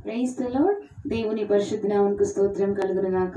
praise the lord దేవుని పరిశుద్ధ నామమునకు స్తోత్రం కలుగును గాక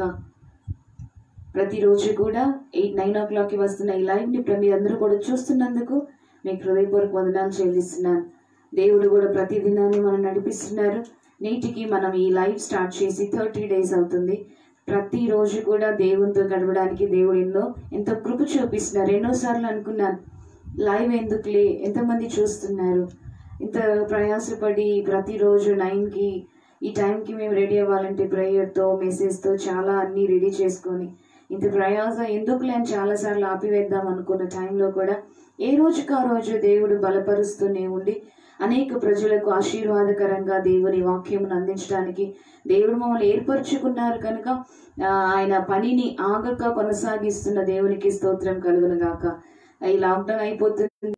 ప్రతిరోజు కూడా ఎయిట్ నైన్ ఓ క్లాక్కి వస్తున్న ఈ లైవ్ని ప్ర- మీరందరూ కూడా చూస్తున్నందుకు మీకు హృదయపూర్వక వందనాలు చెల్లిస్తున్నాను దేవుడు కూడా ప్రతి దినాన్ని మనం నడిపిస్తున్నారు నేటికి మనం ఈ లైవ్ స్టార్ట్ చేసి థర్టీ డేస్ అవుతుంది ప్రతిరోజు కూడా దేవునితో గడపడానికి దేవుడు ఎన్నో ఎంతో కృప చూపిస్తున్నారు ఎన్నోసార్లు అనుకున్నాను లైవ్ ఎందుకులే ఎంతమంది చూస్తున్నారు ఇంత ప్రయాసపడి ప్రతిరోజు నైన్కి ఈ టైంకి మేము రెడీ అవ్వాలంటే ప్రేయర్తో మెసేజ్తో చాలా అన్నీ రెడీ చేసుకొని ఇంత ప్రయాస ఎందుకులే అని చాలాసార్లు ఆపివేద్దాం అనుకున్న టైంలో కూడా ఏ రోజుకు ఆ రోజు దేవుడు బలపరుస్తూనే ఉండి అనేక ప్రజలకు ఆశీర్వాదకరంగా దేవుని వాక్యమును అందించడానికి దేవుడు మమ్మల్ని ఏర్పరచుకున్నారు కనుక ఆ, ఆయన పనిని ఆగక కొనసాగిస్తున్న దేవునికి స్తోత్రం కలుగును గాక ఈ లాక్డౌన్ అయిపోతుంది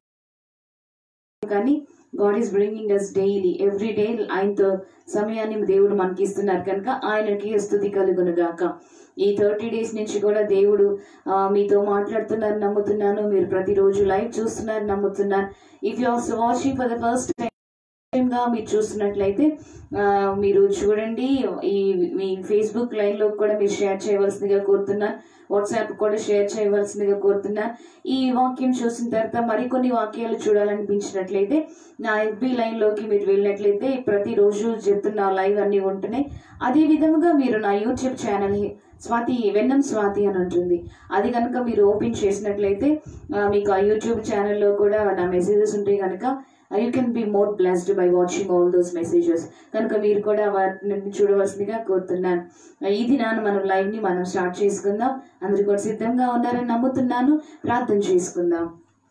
కానీ God is bringing us daily every day ఆయనతో సమయాన్ని దేవుడు మనకి ఇస్తున్నారు కనుక ఆయనకి స్థుతి కలుగును గాక ఈ థర్టీ డేస్ నుంచి కూడా దేవుడు ఆ, మీతో మాట్లాడుతున్నారు నమ్ముతున్నాను మీరు ప్రతిరోజు లైవ్ చూస్తున్నారు నమ్ముతున్నాను if you are watching for the first time గా మీరు చూస్తున్నట్లయితే ఆ, మీరు చూడండి ఈ మీ ఫేస్బుక్ లైన్ లో కూడా మీరు షేర్ చేయవలసిందిగా కోరుతున్నాను వాట్సాప్ కూడా షేర్ చేయవలసిందిగా కోరుతున్నాను ఈ వాక్యం చూసిన తర్వాత మరికొన్ని వాక్యాలు చూడాలనిపించినట్లయితే నా ఎఫ్బి లైన్ లోకి మీరు వెళ్ళినట్లయితే ప్రతిరోజు చెప్తున్న లైవ్ అన్ని ఉంటున్నాయి అదే విధంగా మీరు నా యూట్యూబ్ ఛానల్ స్వాతి వెన్నం స్వాతి అని ఉంటుంది అది కనుక మీరు ఓపెన్ చేసినట్లయితే ఆ, మీకు ఆ యూట్యూబ్ ఛానల్లో కూడా నా మెసేజెస్ ఉంటాయి కనుక you can be more blessed by watching all those messages కనుక మీరు కూడా వాటిని చూడవలసిందిగా కోరుతున్నాను ఈ దినాన్ని మనం లైవ్ ని మనం స్టార్ట్ చేసుకుందాం అందరు కూడా సిద్ధంగా ఉన్నారని నమ్ముతున్నాను ప్రార్థన చేసుకుందాం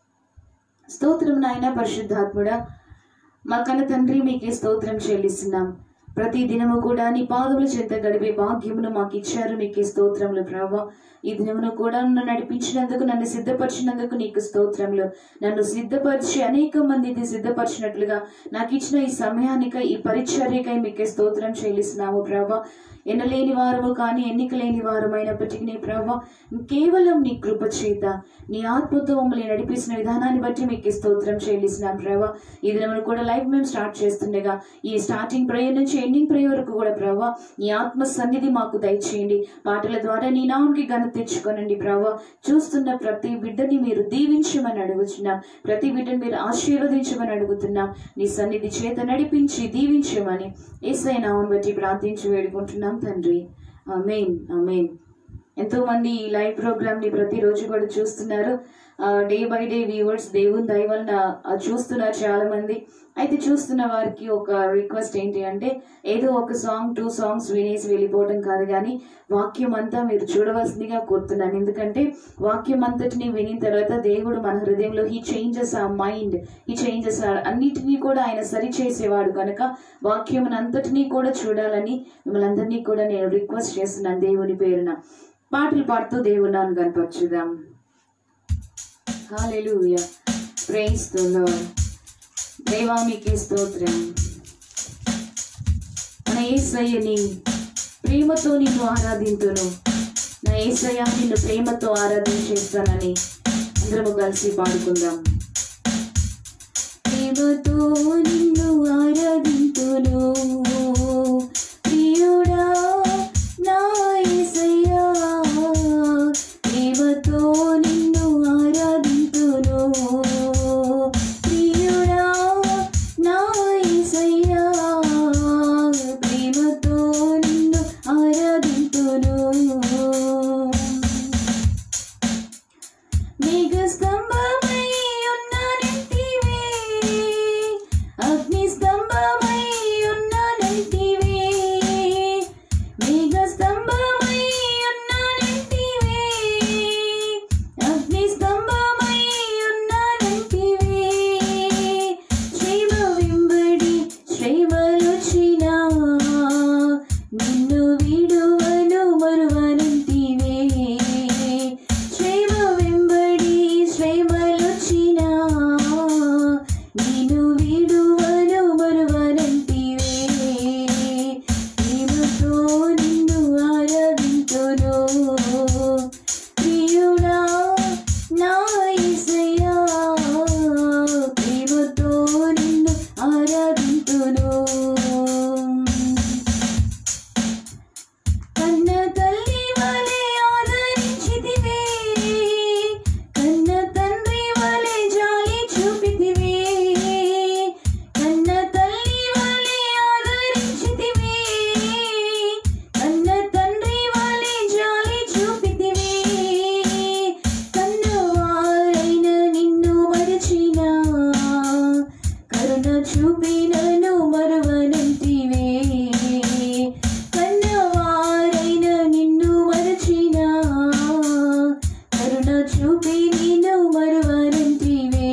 స్తోత్రం నాయన పరిశుద్ధాత్ముడా మా కన్న తండ్రి మీకే స్తోత్రం చెల్లిస్తున్నాం ప్రతి దినము కూడా నీ పాదముల చెంత గడిపే భాగ్యమును మాకు ఇచ్చారు మీకే స్తోత్రములు ప్రభా ఈ దినమును కూడా నన్ను నడిపించినందుకు నన్ను సిద్ధపరిచినందుకు నీకు స్తోత్రములు నన్ను సిద్ధపరిచి అనేక మందిని సిద్ధపరిచినట్లుగా నాకు ఇచ్చిన ఈ సమయానికై ఈ పరిచర్యకై మీకే స్తోత్రం చెల్లిస్తున్నాము ప్రభా ఎనలేని వారము కానీ ఎన్నిక లేని వారమైనప్పటికీ నీ ప్రభా కేవలం నీ కృప చేత నీ ఆత్మతో మమ్మల్ని నడిపిస్తున్న విధానాన్ని బట్టి మీకు స్తోత్రం చెల్లిస్తున్నాం ప్రభా ఈ దినమును కూడా లైవ్ మేము స్టార్ట్ చేస్తుండగా ఈ స్టార్టింగ్ ప్రేయర్ నుంచి ఎండింగ్ ప్రేయర్ వరకు కూడా ప్రభా నీ ఆత్మ సన్నిధి మాకు దయచేయండి పాటల ద్వారా నీ నామకి ఘనత తెచ్చుకోనండి ప్రభా చూస్తున్న ప్రతి బిడ్డని మీరు దీవించమని అడుగుతున్నాం ప్రతి బిడ్డని మీరు ఆశీర్వదించమని అడుగుతున్నాం నీ సన్నిధి చేత నడిపించి దీవించమని ఏసై నామం బట్టి ప్రార్థించి వేడుకుంటున్నాం తండ్రి ఆమేన్ ఆమేన్ ఎంతో మంది ఈ లైవ్ ప్రోగ్రామ్ ని ప్రతిరోజు కూడా చూస్తున్నారు డే బై డే వ్యూవర్స్ దేవుని దయ వలన ఆ, చూస్తున్నారు చాలా మంది అయితే చూస్తున్న వారికి ఒక రిక్వెస్ట్ ఏంటి అంటే ఏదో ఒక సాంగ్ టూ సాంగ్స్ వినేసి వెళ్ళిపోవడం కాదు కానీ వాక్యం అంతా మీరు చూడవలసిందిగా కోరుతున్నాను ఎందుకంటే వాక్యం అంతటిని వినిన తర్వాత దేవుడు మన హృదయంలో హీ చేంజెస్ ఆ మైండ్ హీ చేంజెస్ అన్నిటినీ కూడా ఆయన సరి చేసేవాడు కనుక వాక్యం అంతటినీ కూడా చూడాలని మిమ్మల్ని అందరినీ కూడా నేను రిక్వెస్ట్ చేస్తున్నాను దేవుని పేరున పాటలు పాడుతూ దేవునాను కనపరచుదాం హల్లెలూయా ప్రైజ్ ద లార్డ్ దేవా మీకే స్తోత్రం మన యేసయ్యని ప్రేమతో నిన్ను ఆరాధింతును నా యేసయ్య నిన్ను ప్రేమతో ఆరాధించేస్తానని అందరము కలిసి పాడుకుందాం ప్రేమతో నిన్ను ఆరాధింతును ప్రియుడా నా యేసయ్యా ప్రేమతో నిన్ను ఆరాధింతును ప్రియుడా నా యేసయ్యా ప్రేమతో నిన్ను ఆరాధింతును మేఘ స్తంభమై ఉన్నానంటివే అగ్ని స్తంభమై ఉన్నానంటివే మేఘ స్తంభమై ఉన్నానంటివే అగ్ని స్తంభమై ఉన్నానంటివే శ్రీమ వెంబడి శ్రీమలుచిన నిన్ను విడువను మరువనంటివే శ్రీమ వెంబడి శ్రీమలుచిన నిన్ను విడువను మరువనంటివే ప్రేమతో నిన్ను ఆరాధింతును ప్రియుడా నా యేసయ్యా ప్రేమతో నిన్ను ఆరాధింతును నన్ను మరువనంటివే కన్నవారైన నిన్ను మరచిన కరుణ చూపి నిన్ను మరువనంటివే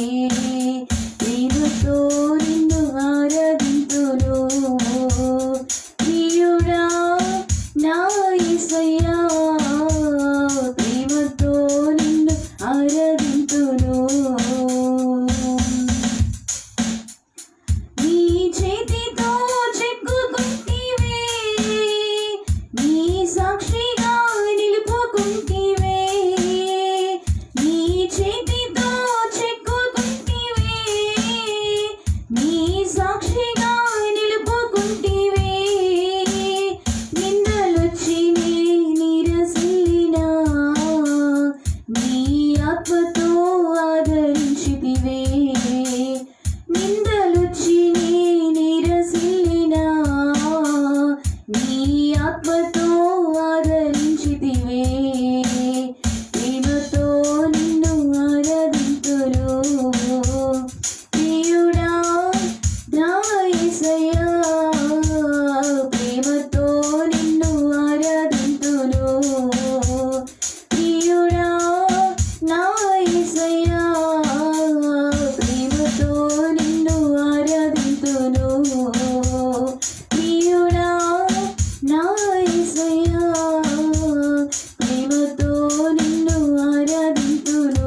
ప్రేమతో నిన్ను ఆరాధింతును ప్రియుడా నా యేసయ్యా ప్రేమతో నిన్ను ఆరాధింతును నీ చేతితో చెక్కుకుంటివే నీ సాక్షిగా నిలుపుకుంటివే నీ చేతితో చెక్కుకుంటివే నీ సాక్షిగా నిలుపుకుంటివే నిందలొచ్చి నీరసిల్లినా నీ ఆత్మతో ఆదరించితివే నిందలొచ్చి నీరసిల్లినా నీ ఆత్మతో ఆదరించితివే ప్రేమతో నిన్ను ఆరాధింతును ప్రియుడా నా యేసయ్యా ప్రేమతో నిన్ను ఆరాధింతును ప్రియుడా నా యేసయ్యా ప్రేమతో నిన్ను ఆరాధింతును ప్రియుడా నా యేసయ్యా ప్రేమతో నిన్ను ఆరాధింతును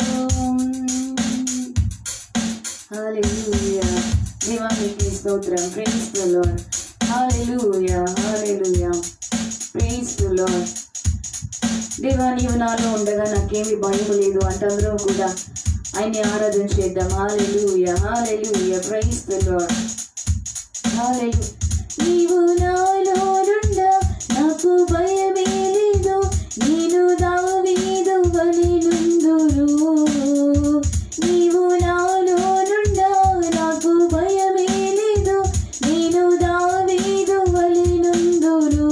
హల్లెలూయా దేవానికి స్తోత్రం praise the Lord hallelujah hallelujah praise the Lord దేవా నీవు నాలో ఉండగా నాకేమి భయం లేదు అంటే అందరం కూడా ఆయన్ని ఆరాధన చేద్దాం hallelujah hallelujah praise the Lord hallelujah నీవు నాలో నుండ నాకు భయమే లేదు నేను దావీదు వలెనుందును నీవు నాలో నుండ నాకు భయమే లేదు నేను దావీదు వలెనుందును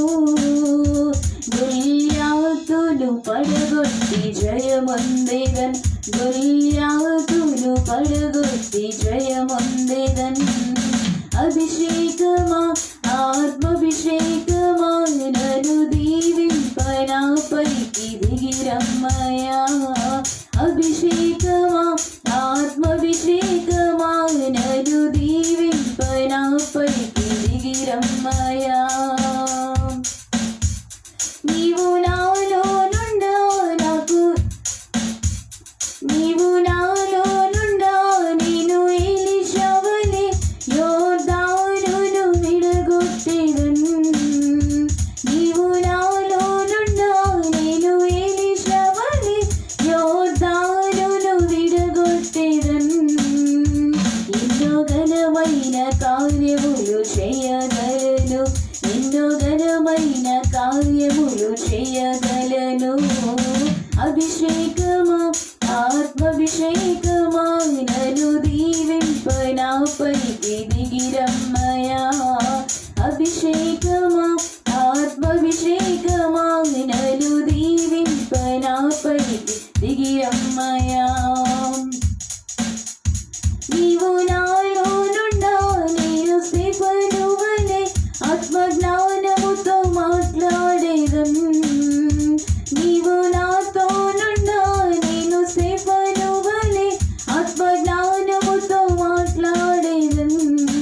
గొల్యాతులు పడగొట్టి జయమందేదన్ గొల్యాతులు పడగొట్టి జయమందేదన్ అభిషేకమా ఆత్మభిషేకమా నన్ను దీవింపనా పైకి దిగిరమ్మయా అభిషేకమా ఆత్మభిషేకమా నన్ను దీవింపనా పైకి దిగిరమ్మయా నీవు నాలో నుండా నాకు నీవు నాలో నుండా నేను ఎలిషవలే యోర్దానును విడగొట్టెదన్ నీవు నాలో నుండా నేను ఎలిషవలే యోర్దానును విడగొట్టెదన్ ఎన్నో ఘనమైన కార్యములు చేయగలను ఎన్నో ఘనమైన కార్యములు చేయగలను అభిషేకమా ఆత్మభిషేకమా నన్ను దీవింపనా పైకి దిగిరమ్మయా అభిషేకమా ఆత్మభిషేకమా నన్ను దీవింపనా పైకి దిగిరమ్మయా నీవు నాలో నుండా నేను శ్రీపను వలె ఆత్మజ్ఞానముతో మాట్లాడేదన్ నీవు నాతో నుండా నేను శ్రీపను వలె ఆత్మజ్ఞానముతో మాట్లాడేదన్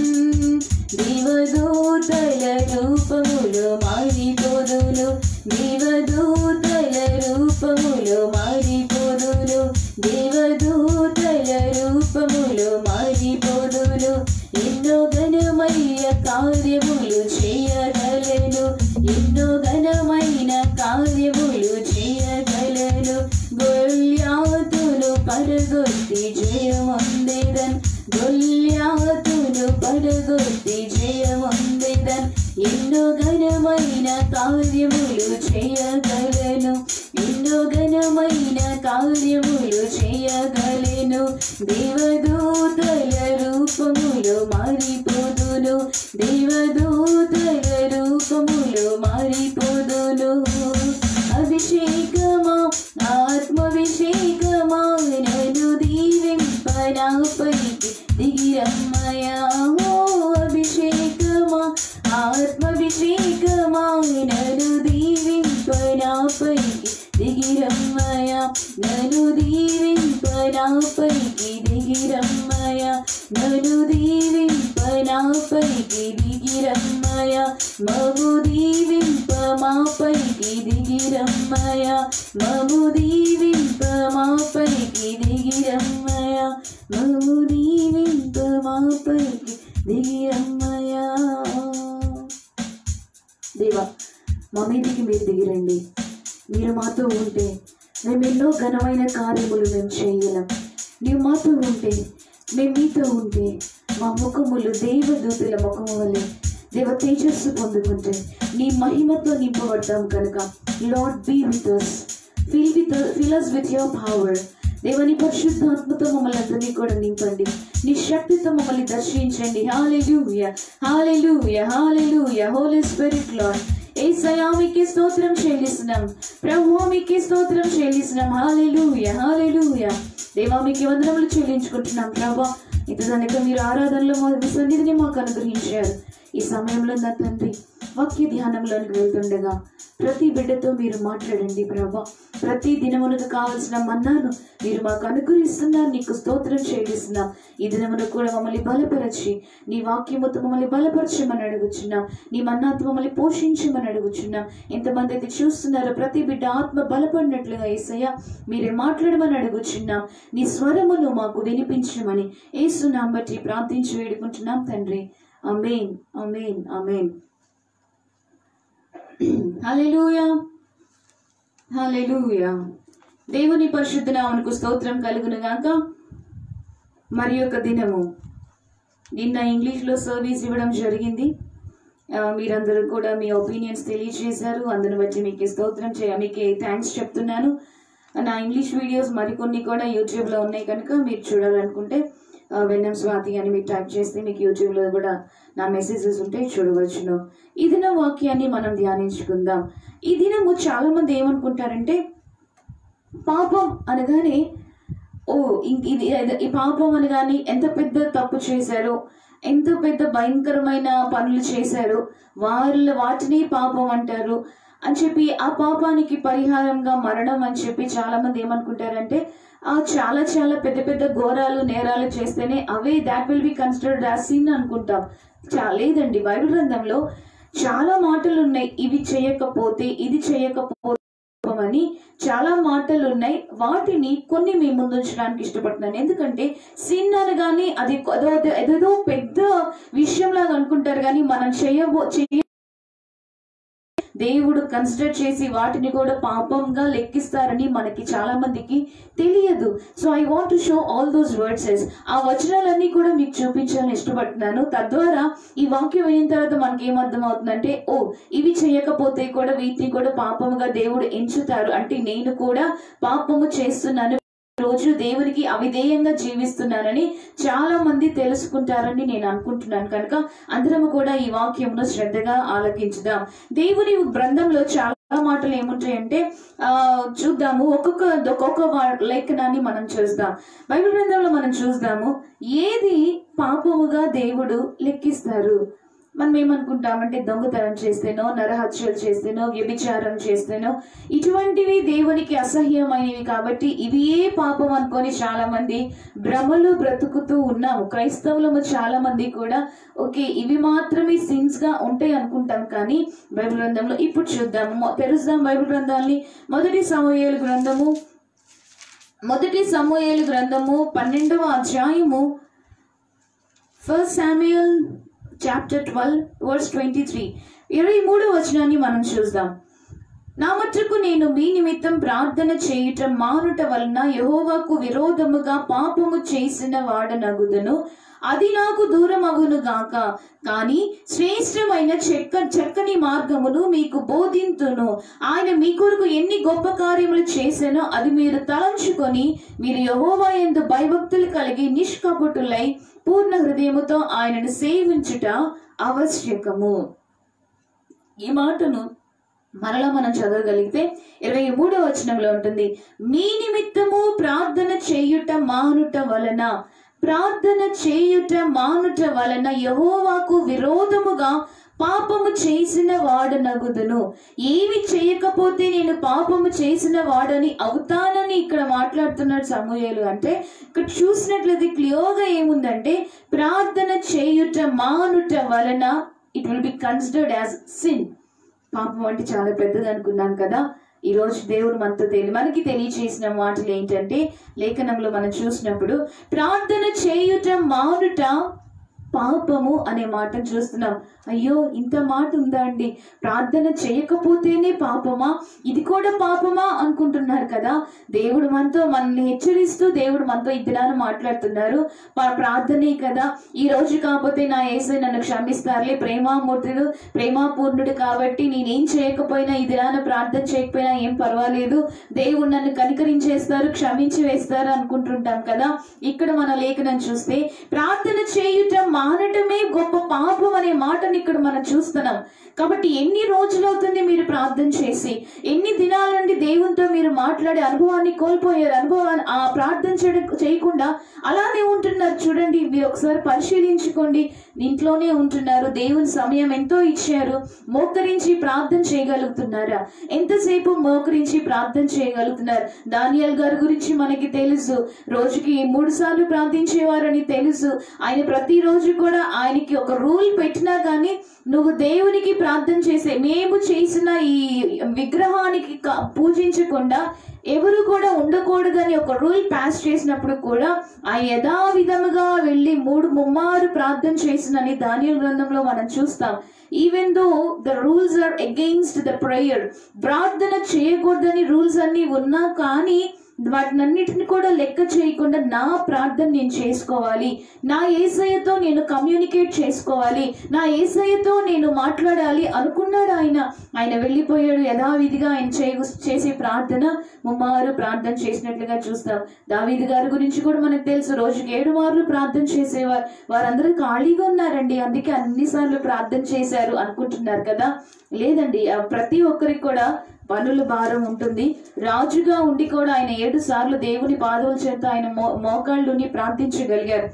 దేవదూతల రూపములు మారిపోదులు దేవదూతల రూపములు మారిపోదులు దేవదూతల రూపములు మారిపోదులు ఎన్నో ఘనమైన కార్యములు చేయగలను ఎన్నో ఘనమైన కార్యములు చేయగలను గొల్యాతులు పరగొట్టి జయమందేదన్ గొల్యాతులు పడగొట్టి జయమందేదన్ ఎన్నో ఘనమైన కార్యములు చేయగలను ఎన్నో ఘనమైన కార్యములు చేయగలను దేవదూతల రూపములు మారిపోదును దేవదూతల రూపములు మారిపోదును అభిషేకమా ఆత్మభిషేకమా నన్ను దీవింపనా పైకి దిగిరమ్మయా నన్ను దీవింప నాపైకి దిగిరమ్మయ నన్ను దీవింప నాపైకి దిగిరమ్మయ మము దీవింప మాపైకి దిగిరమ్మయ మము దీవింప మాపైకి దిగిరమ్మయ మము దీవింప మాపైకి దిగిరమ్మయ దేవా మా మీదికి మీరు దిగిరండి మీరు మాతో ఉంటే మేము ఎన్నో ఘనమైన కార్యములు మేము చేయగలం నీవు మాతో ఉంటే మేము మీతో ఉంటే మా ముఖములు దేవదూతుల ముఖము వలె దేవ తేజస్సు పొందుకుంటే నీ మహిమతో నింపబడతాం కనుక Lord be with us feel with fill us with your power దేవుని పరిశుద్ధాత్మతో మమ్మల్ని అందరినీ కూడా నింపండి నీ శక్తితో మమ్మల్ని దర్శించండి hallelujah hallelujah hallelujah holy spirit Lord Yesayya మీకే స్తోత్రం చెల్లిస్తున్నాం ప్రభు మీకే స్తోత్రం చెల్లిస్తున్నాం హాలెలూయ హాలెలూయ దేవా మీకే వందనములు చెల్లించుకుంటున్నాం ప్రభా ఇంతదనక మీరు ఆరాధనలో మా మీ సన్నిధిని మాకు అనుగ్రహించారు ఈ సమయంలో నా తండ్రి వాక్య ధ్యానంలోనికి వెళ్తుండగా ప్రతి బిడ్డతో మీరు మాట్లాడండి ప్రభా ప్రతి దినమునకు కావలసిన మన్నాను మీరు మాకు అనుగ్రహిస్తున్నారు నీకు స్తోత్రం చెల్లిస్తున్నాం ఈ దినమును కూడా మమ్మల్ని బలపరచి నీ వాక్యముతో మమ్మల్ని బలపరచమని అడుగుచున్నాం నీ మన్నాతో మమ్మల్ని పోషించమని అడుగుచున్నాం ఎంతమంది అయితే చూస్తున్నారో ప్రతి బిడ్డ ఆత్మ బలపడినట్లుగా ఏసయ్య మీరే మాట్లాడమని అడుగుచున్నాం నీ స్వరమును మాకు వినిపించమని ఏసునాం బట్టి ప్రార్థించి వేడుకుంటున్నాం తండ్రి అమేన్ అమేన్ అమేన్ హల్లెలూయా హల్లెలూయా దేవుని పరిశుద్ధ నామమునకు స్తోత్రం కలుగును గాక మరి యొక్క దినము నిన్న ఇంగ్లీష్లో సర్వీస్ ఇవ్వడం జరిగింది ఆ, మీరందరూ కూడా మీ ఒపీనియన్స్ తెలియజేశారు అందును బట్టి మీకు స్తోత్రం చేయ మీకు థ్యాంక్స్ చెప్తున్నాను నా ఇంగ్లీష్ వీడియోస్ మరికొన్ని కూడా యూట్యూబ్లో ఉన్నాయి కనుక మీరు చూడాలనుకుంటే ఆ, వెన్నం స్వాతి అని మీరు టైప్ చేస్తే మీకు యూట్యూబ్లో కూడా నా మెసేజెస్ ఉంటే చూడవచ్చును ఈ దిన వాక్యాన్ని మనం ధ్యానించుకుందాం ఈ దినము చాలా మంది ఏమనుకుంటారంటే పాపం అనగానే ఓ ఇంక ఇది ఇది- ఈ పాపం అనగానే ఎంత పెద్ద తప్పు చేశారో ఎంత పెద్ద భయంకరమైన పనులు చేశారో వాళ్ళ వాటిని పాపం అంటారు అని చెప్పి ఆ పాపానికి పరిహారంగా మరణం అని చెప్పి చాలా మంది ఏమనుకుంటారంటే ఆ చాలా చాలా పెద్ద పెద్ద ఘోరాలు నేరాలు చేస్తేనే అవే that will be considered as sin అనుకుంటాం చా లేదండి బైబిల్ గ్రంథంలో చాలా మాటలు ఉన్నాయి ఇవి చేయకపోతే ఇది చేయకపోతే అని చాలా మాటలు ఉన్నాయి వాటిని కొన్ని మీ ముందు ఉంచడానికి ఇష్టపడుతున్నాను ఎందుకంటే సిన్ అనగానే అది ఏదో ఏదేదో పెద్ద విషయంలాగా అనుకుంటారు కానీ మనం చేయబో చేయ దేవుడు కన్సిడర్ చేసి వాటిని కూడా పాపంగా లెక్కిస్తారని మనకి చాలా మందికి తెలియదు so I want to show all those verses ఆ వచనాలన్నీ కూడా మీకు చూపించాలని ఇష్టపడుతున్నాను తద్వారా ఈ వాక్యం అయిన తర్వాత మనకి ఏమర్థం అవుతుందంటే ఓ ఇవి చేయకపోతే కూడా వీటిని కూడా పాపముగా దేవుడు ఎంచుతారు అంటే నేను కూడా పాపము చేస్తున్నాను రోజు దేవునికి అవిధేయంగా జీవిస్తున్నానని చాలా మంది తెలుసుకుంటారని నేను అనుకుంటున్నాను కనుక అందరము కూడా ఈ వాక్యమును శ్రద్ధగా ఆలకించుదాం దేవుని గ్రంథంలో చాలా మాటలు ఏముంటాయంటే ఆ చూద్దాము ఒక్కొక్క ఒక్కొక్క వా- లేఖనాన్ని మనం చూద్దాం బైబిల్ గ్రంథంలో మనం చూద్దాము ఏది పాపముగా దేవుడు లెక్కిస్తారు మనం ఏమనుకుంటామంటే దొంగతనం చేస్తేనో నరహత్యలు చేస్తేనో వ్యభిచారం చేస్తేనో ఇటువంటివి దేవునికి అసహ్యమైనవి కాబట్టి ఇవి ఏ పాపం అనుకొని చాలా మంది భ్రమలు బ్రతుకుతూ ఉన్నాము క్రైస్తవులము చాలా మంది కూడా ఓకే ఇవి మాత్రమే సిన్స్ గా ఉంటాయి అనుకుంటాం కానీ బైబిల్ గ్రంథంలో ఇప్పుడు చూద్దాము మొ- తెరుద్దాం బైబిల్ గ్రంథాన్ని మొదటి సమూహేలు గ్రంథము మొదటి సమూహేలు గ్రంథము పన్నెండవ అధ్యాయము first Samuel chapter twelve verse twenty three ఇరవై మూడో వచనాన్ని మనం చూద్దాం నా మట్టుకు నేను మీ నిమిత్తం ప్రార్థన చేయుట మానుట వలన యహోవాకు విరోధముగా పాపము చేసిన వాడనగుదను అది నాకు దూరమగును గాక కానీ శ్రేష్టమైన చెక్క చక్కని మార్గమును మీకు బోధింతును ఆయన మీ కొరకు ఎన్ని గొప్ప కార్యములు చేశానో అది మీరు తలంచుకొని మీరు యహోవా ఎందు భయభక్తులు కలిగి నిష్కపటులై పూర్ణ హృదయముతో ఆయనను సేవించుట ఆవశ్యకము ఈ మాటను మరలా మనం చదవగలిగితే ఇరవై మూడో వచనంలో ఉంటుంది మీ నిమిత్తము ప్రార్థన చేయుట మానుట వలన ప్రార్థన చేయుట మానుట వలన యహోవాకు విరోధముగా పాపము చేసిన వాడు నగుదును ఏమి చేయకపోతే నేను పాపము చేసిన వాడని అవుతానని ఇక్కడ మాట్లాడుతున్నాడు సమూహలు అంటే ఇక్కడ చూసినట్లయితే క్లియర్గా ఏముందంటే ప్రార్థన చేయుట మానుట వలన it will be considered as sin పాపం అంటే చాలా పెద్దది అనుకున్నాం కదా ఈ రోజు దేవుడు మనతో తెలియ మనకి తెలియచేసిన మాటలు ఏంటంటే లేఖనంలో మనం చూసినప్పుడు ప్రార్థన చేయుట మానుట పాపము అనే మాటను చూస్తున్నాం అయ్యో ఇంత మాట ఉందా అండి ప్రార్థన చేయకపోతేనే పాపమా ఇది కూడా పాపమా అనుకుంటున్నారు కదా దేవుడు మనతో మనల్ని హెచ్చరిస్తూ దేవుడు మనతో ఈ దినాన మాట్లాడుతున్నారు పా- ప్రార్థనే కదా ఈ రోజు కాకపోతే నా ఏసై నన్ను క్షమిస్తారులే ప్రేమామూర్తుడు ప్రేమాపూర్ణుడు కాబట్టి నేనేం చేయకపోయినా ఈ దినాన ప్రార్థన చేయకపోయినా ఏం పర్వాలేదు దేవుడు నన్ను కనికరించేస్తారు క్షమించి వేస్తారు అనుకుంటుంటాం కదా ఇక్కడ మన లేఖనం చూస్తే ప్రార్థన చేయుట మానటమే గొప్ప పాపం అనే మాటని ఇక్కడ మనం చూస్తున్నాం కాబట్టి ఎన్ని రోజులు అవుతుంది మీరు ప్రార్థన చేసి ఎన్ని దినాల నుండి దేవునితో మీరు మాట్లాడే అనుభవాన్ని కోల్పోయారు అనుభవాన్ని ఆ ప్రార్థన చేయడం చేయకుండా అలానే ఉంటున్నారు చూడండి మీరు ఒకసారి పరిశీలించుకోండి ఇంట్లోనే ఉంటున్నారు దేవుని సమయం ఎంతో ఇచ్చారు మోకరించి ప్రార్థన చేయగలుగుతున్నారా ఎంతసేపు మోకరించి ప్రార్థన చేయగలుగుతున్నారు దానియల్ గారి గురించి మనకి తెలుసు రోజుకి మూడు సార్లు ప్రార్థించేవారని తెలుసు ఆయన ప్రతిరోజు కూడా ఆయనకి ఒక రూల్ పెట్టినా కానీ నువ్వు దేవునికి ప్రార్థన చేసే మేము చేసిన ఈ విగ్రహానికి క- పూజించకుండా ఎవరు కూడా ఉండకూడదని ఒక రూల్ పాస్ చేసినప్పుడు కూడా ఆ యథావిధముగా వెళ్ళి మూడు ముమ్మారు ప్రార్థన చేసినని దానియల్ గ్రంథంలో మనం చూస్తాం even though the rules are against the prayer ప్రార్థన చేయకూడదని రూల్స్ అన్ని ఉన్నా కానీ వాటినన్నిటిని కూడా లెక్క చేయకుండా నా ప్రార్థన నేను చేసుకోవాలి నా ఏసయ్యతో నేను కమ్యూనికేట్ చేసుకోవాలి నా ఏసయ్యతో నేను మాట్లాడాలి అనుకున్నాడు ఆయన ఆయన వెళ్ళిపోయాడు యథావిధిగా ఆయన చేయ చేసే ప్రార్థన ముమ్మారు ప్రార్థన చేసినట్లుగా చూస్తాం దావీది గారి గురించి కూడా మనకు తెలుసు రోజుకి ఏడు మార్లు ప్రార్థన చేసేవారు వారందరూ ఖాళీగా ఉన్నారండి అందుకే అన్నిసార్లు ప్రార్థన చేశారు అనుకుంటున్నారు కదా లేదండి ఆ ప్రతి ఒక్కరికి కూడా పనుల భారం ఉంటుంది రాజుగా ఉండి కూడా ఆయన ఏడు సార్లు దేవుని పాదవుల చేత ఆయన మో మోకాళ్ళుని ప్రార్థించగలిగారు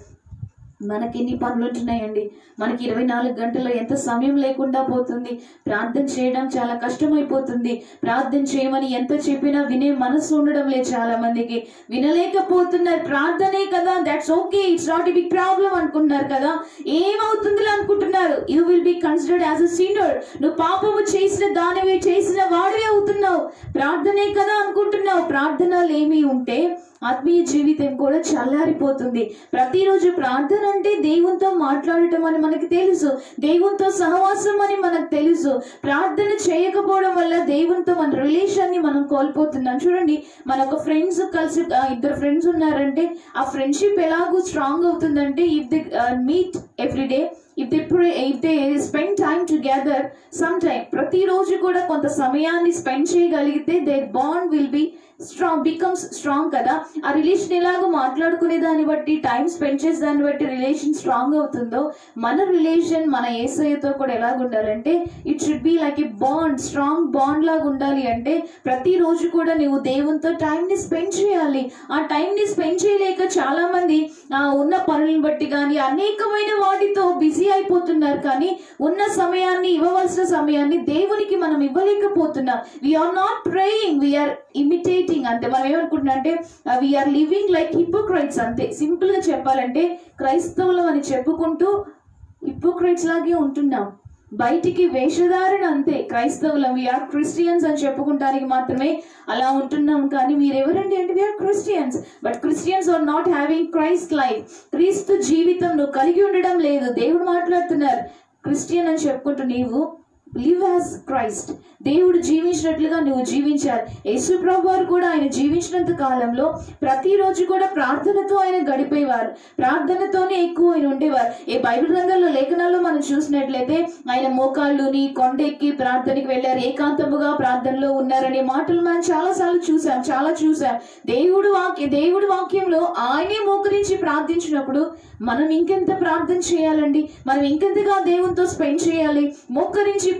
మనకి ఎన్ని పనులు ఉంటున్నాయండి మనకి ఇరవై నాలుగు గంటల్లో ఎంత సమయం లేకుండా పోతుంది ప్రార్థన చేయడం చాలా కష్టమైపోతుంది ప్రార్థన చేయమని ఎంత చెప్పినా వినే మనసు ఉండడం లేదు చాలా మందికి వినలేకపోతున్నారు ప్రార్థనే కదా that's okay it's not a big problem అనుకుంటున్నారు కదా ఏమవుతుందిలే అనుకుంటున్నారు you will be considered as a sinner నువ్వు పాపము చేసిన దానివే చేసిన వాడివే అవుతున్నావు ప్రార్థనే కదా అనుకుంటున్నావు ప్రార్థనలు ఏమి ఉంటే ఆత్మీయ జీవితం కూడా చల్లారిపోతుంది ప్రతిరోజు ప్రార్థన అంటే దేవునితో మాట్లాడటం అని మనకి తెలుసు దేవునితో సహవాసం అని మనకు తెలుసు ప్రార్థన చేయకపోవడం వల్ల దేవునితో మన రిలేషన్ ని మనం కోల్పోతున్నాం చూడండి మన ఒక ఫ్రెండ్స్ కలిసి ఆ, ఇద్దరు ఫ్రెండ్స్ ఉన్నారంటే ఆ ఫ్రెండ్షిప్ ఎలాగూ స్ట్రాంగ్ అవుతుందంటే if they meet every day if they if they spend time together some time ప్రతిరోజు కూడా కొంత సమయాన్ని స్పెండ్ చేయగలిగితే they bond will be strong becomes strong కదా ఆ రిలేషన్ ఎలాగో మాట్లాడుకునే దాన్ని బట్టి టైం స్పెండ్ చేసే దాన్ని బట్టి రిలేషన్ స్ట్రాంగ్ అవుతుందో మన రిలేషన్ మన ఏసఐతో కూడా ఎలాగ ఉండాలంటే it should be like a bond strong bond లాగా ఉండాలి అంటే ప్రతిరోజు కూడా నువ్వు దేవునితో టైం ని స్పెండ్ చేయాలి ఆ టైం ని స్పెండ్ చేయలేక చాలా మంది ఆ, ఉన్న పనులను బట్టి కానీ అనేకమైన వాటితో బిజీ అయిపోతున్నారు కానీ ఉన్న సమయాన్ని ఇవ్వవలసిన సమయాన్ని దేవునికి మనం ఇవ్వలేకపోతున్నాం we're not praying we're imitating అంతే మనం ఏమనుకుంటున్నాం అంటే వీఆర్ లివింగ్ లైక్ హిపోక్రైట్స్ అంతే సింపుల్ గా చెప్పాలంటే క్రైస్తవులం అని చెప్పుకుంటూ హిపోక్రైట్స్ లాగే ఉంటున్నాం బయటికి వేషధారణ అంతే క్రైస్తవులం వీఆర్ క్రిస్టియన్స్ అని చెప్పుకుంటానికి మాత్రమే అలా ఉంటున్నాం కానీ మీరు ఎవరండి అంటే we're Christians but Christians are not having Christ life క్రీస్తు జీవితం నువ్వు కలిగి ఉండడం లేదు దేవుడు మాట్లాడుతున్నారు క్రిస్టియన్ అని చెప్పుకుంటూ నీవు లివ్ యాజ్ క్రైస్ట్ దేవుడు జీవించినట్లుగా నువ్వు జీవించాలి యేసు ప్రభు వారు కూడా ఆయన జీవించినంత కాలంలో ప్రతిరోజు కూడా ప్రార్థనతో ఆయన గడిపేవారు ప్రార్థనతోనే ఎక్కువ ఆయన ఉండేవారు ఏ బైబిల్ గ్రంథంలో లేఖనాల్లో మనం చూసినట్లయితే ఆయన మోకాళ్ళుని కొండెక్కి ప్రార్థనకి వెళ్ళారు ఏకాంతముగా ప్రార్థనలో ఉన్నారనే మాటలు మనం చాలా సార్లు చూసాం చాలా చూసాం దేవుడు వాక్య దేవుడి వాక్యంలో ఆయనే మోకరించి ప్రార్థించినప్పుడు మనం ఇంకెంత ప్రార్థన చేయాలండి మనం ఇంకెంతగా దేవునితో స్పెండ్ చేయాలి మోకరించి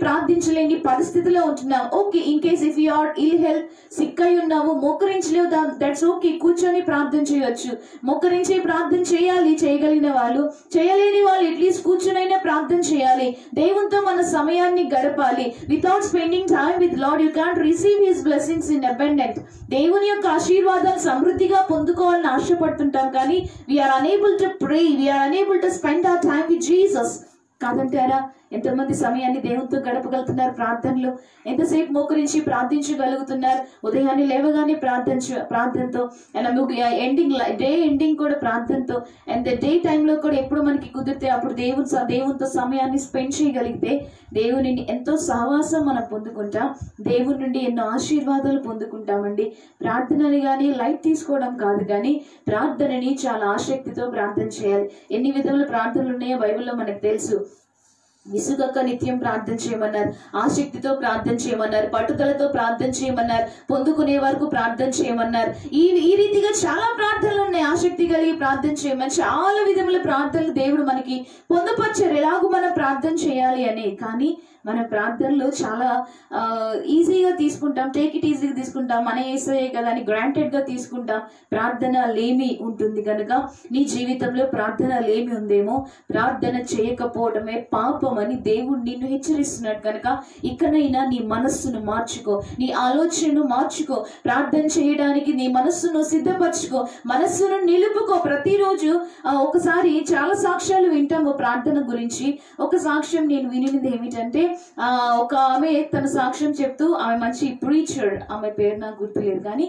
ప్రార్థించలేని పరిస్థితిలో ఉంటున్నాం okay in case if you are ill health sick అయి ఉన్నావు మోకరించలేవు దట్స్ ఓకే కూర్చొని ప్రార్థన చేయొచ్చు మోకరించి ప్రార్థన చేయాలి చేయగలిగిన వాళ్ళు చేయలేని వాళ్ళు అట్లీస్ట్ కూర్చొనైనా ప్రార్థన చేయాలి దేవునితో మన సమయాన్ని గడపాలి without spending time with Lord you can receive his blessings in abundant దేవుని యొక్క ఆశీర్వాదాలు సమృద్ధిగా పొందుకోవాలని ఆశపడుతుంటాం కానీ we're unable to pray we're unable to spend our time with Jesus కాదంటారా ఎంతమంది సమయాన్ని దేవునితో గడపగలుగుతున్నారు ప్రార్థనలో ఎంతసేపు మోకరించి ప్రార్థించగలుగుతున్నారు ఉదయాన్నే లేవగానే ప్రార్థించ ప్రార్థనతో అలా ఎండింగ్ డే ఎండింగ్ కూడా ప్రార్థనతో అండ్ డే టైంలో కూడా ఎప్పుడు మనకి కుదిరితే అప్పుడు దేవుని స- దేవునితో సమయాన్ని స్పెండ్ చేయగలిగితే దేవుని ఎంతో సహవాసం మనం పొందుకుంటాం దేవుని నుండి ఎన్నో ఆశీర్వాదాలు పొందుకుంటామండి ప్రార్థనని కానీ లైట్ తీసుకోవడం కాదు కానీ ప్రార్థనని చాలా ఆసక్తితో ప్రార్థన చేయాలి ఎన్ని విధముల ప్రార్థనలు ఉన్నాయో బైబిల్లో మనకు తెలుసు విసుగక్క నిత్యం ప్రార్థన చేయమన్నారు ఆసక్తితో ప్రార్థన చేయమన్నారు పట్టుదలతో ప్రార్థన చేయమన్నారు పొందుకునే వరకు ప్రార్థన చేయమన్నారు ఈ ఈ రీతిగా చాలా ప్రార్థనలు ఉన్నాయి ఆసక్తి కలిగి ప్రార్థన చేయమని చాలా విధముల ప్రార్థనలు దేవుడు మనకి పొందుపరిచారు ఎలాగో మనం ప్రార్థన చేయాలి అని కానీ మన ప్రార్థనలో చాలా ఆ, ఈజీగా తీసుకుంటాం టేక్ ఇట్ ఈజీగా తీసుకుంటాం మన ఏసయ్యే కదా అని గ్రాంటెడ్ గా తీసుకుంటాం ప్రార్థన లేమి ఉంటుంది కనుక నీ జీవితంలో ప్రార్థన లేమి ఉందేమో ప్రార్థన చేయకపోవడమే పాపం అని దేవుడు నిన్ను హెచ్చరిస్తున్నాడు కనుక ఇకనైనా నీ మనస్సును మార్చుకో నీ ఆలోచనను మార్చుకో ప్రార్థన చేయడానికి నీ మనస్సును సిద్ధపరచుకో మనస్సును నిలుపుకో ప్రతిరోజు ఆ, ఒకసారి చాలా సాక్ష్యాలు వింటాము ప్రార్థన గురించి ఒక సాక్ష్యం నేను వినినది ఏమిటంటే ఆ, ఒక ఆమె తన సాక్ష్యం చెప్తూ ఆమె మంచి ప్రీచర్ ఆమె పేరు నాకు గుర్తులేదు కానీ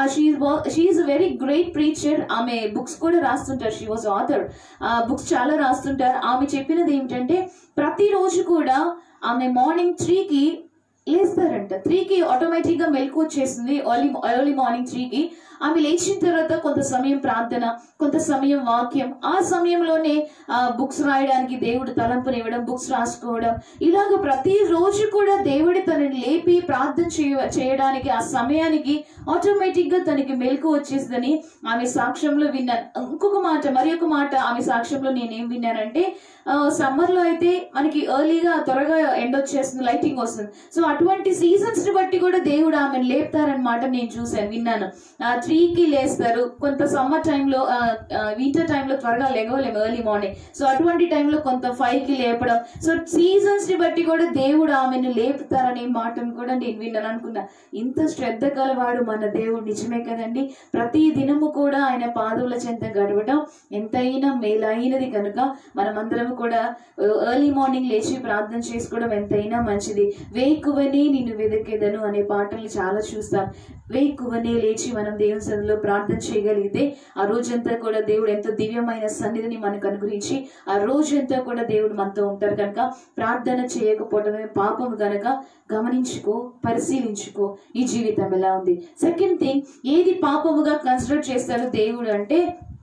షీఈ్ వెరీ గ్రేట్ ప్రీచర్ ఆమె బుక్స్ కూడా రాస్తుంటారు షీ వాజ్ ఆథర్ బుక్స్ చాలా రాస్తుంటారు ఆమె చెప్పినది ఏమిటంటే ప్రతిరోజు కూడా ఆమె మార్నింగ్ త్రీకి లేస్తారంట త్రీకి ఆటోమేటిక్ గా మెలకు వచ్చేసింది ఎర్లీ ఎర్లీ మార్నింగ్ త్రీకి ఆమె లేచిన తర్వాత కొంత సమయం ప్రార్థన కొంత సమయం వాక్యం ఆ సమయంలోనే బుక్స్ రాయడానికి దేవుడు తలంపునివ్వడం బుక్స్ రాసుకోవడం ఇలాగ ప్రతి రోజు కూడా దేవుడి తనని లేపి ప్రార్థన చేయ చేయడానికి ఆ సమయానికి ఆటోమేటిక్ గా తనకి మెలకు వచ్చేసిందని ఆమె సాక్ష్యంలో విన్నాను ఇంకొక మాట మరి ఒక మాట ఆమె సాక్ష్యంలో నేనేం విన్నానంటే సమ్మర్ లో అయితే మనకి ఎర్లీగా త్వరగా ఎండ్ వచ్చేస్తుంది లైటింగ్ వస్తుంది సో అటువంటి సీజన్స్ ని బట్టి కూడా దేవుడు ఆమెను లేపుతారనమాట నేను చూశాను విన్నాను త్రీకి లేస్తారు కొంత సమ్మర్ టైంలో వింటర్ టైంలో త్వరగా లేగవలేము ఎర్లీ మార్నింగ్ సో అటువంటి టైంలో కొంత ఫైవ్ కి లేపడం సో సీజన్స్ ని బట్టి కూడా దేవుడు ఆమెను లేపుతారనే మాటను కూడా నేను విన్నాను అనుకున్నా ఇంత శ్రద్ధ కలవాడు మన దేవుడు నిజమే కదండి ప్రతి దినము కూడా ఆయన పాదముల చెంత గడవడం ఎంతైనా మేలైనది కనుక మనమందరం కూడా ఎర్లీ మార్నింగ్ లేచి ప్రార్థన చేసుకోవడం ఎంతైనా మంచిది వేకువనే నిన్ను వెదకెదను అనే పాటలు చాలా చూస్తాం వేకువనే లేచి మనం దేవుని సన్నిధిలో ప్రార్థన చేయగలిగితే ఆ రోజంతా కూడా దేవుడు ఎంతో దివ్యమైన సన్నిధిని మనకు అనుగ్రహించి ఆ రోజంతా కూడా దేవుడు మనతో ఉంటారు కనుక ప్రార్థన చేయకపోవడమే పాపం గనక గమనించుకో పరిశీలించుకో ఈ జీవితం ఎలా ఉంది సెకండ్ థింగ్ ఏది పాపముగా కన్సిడర్ చేస్తాడు దేవుడు అంటే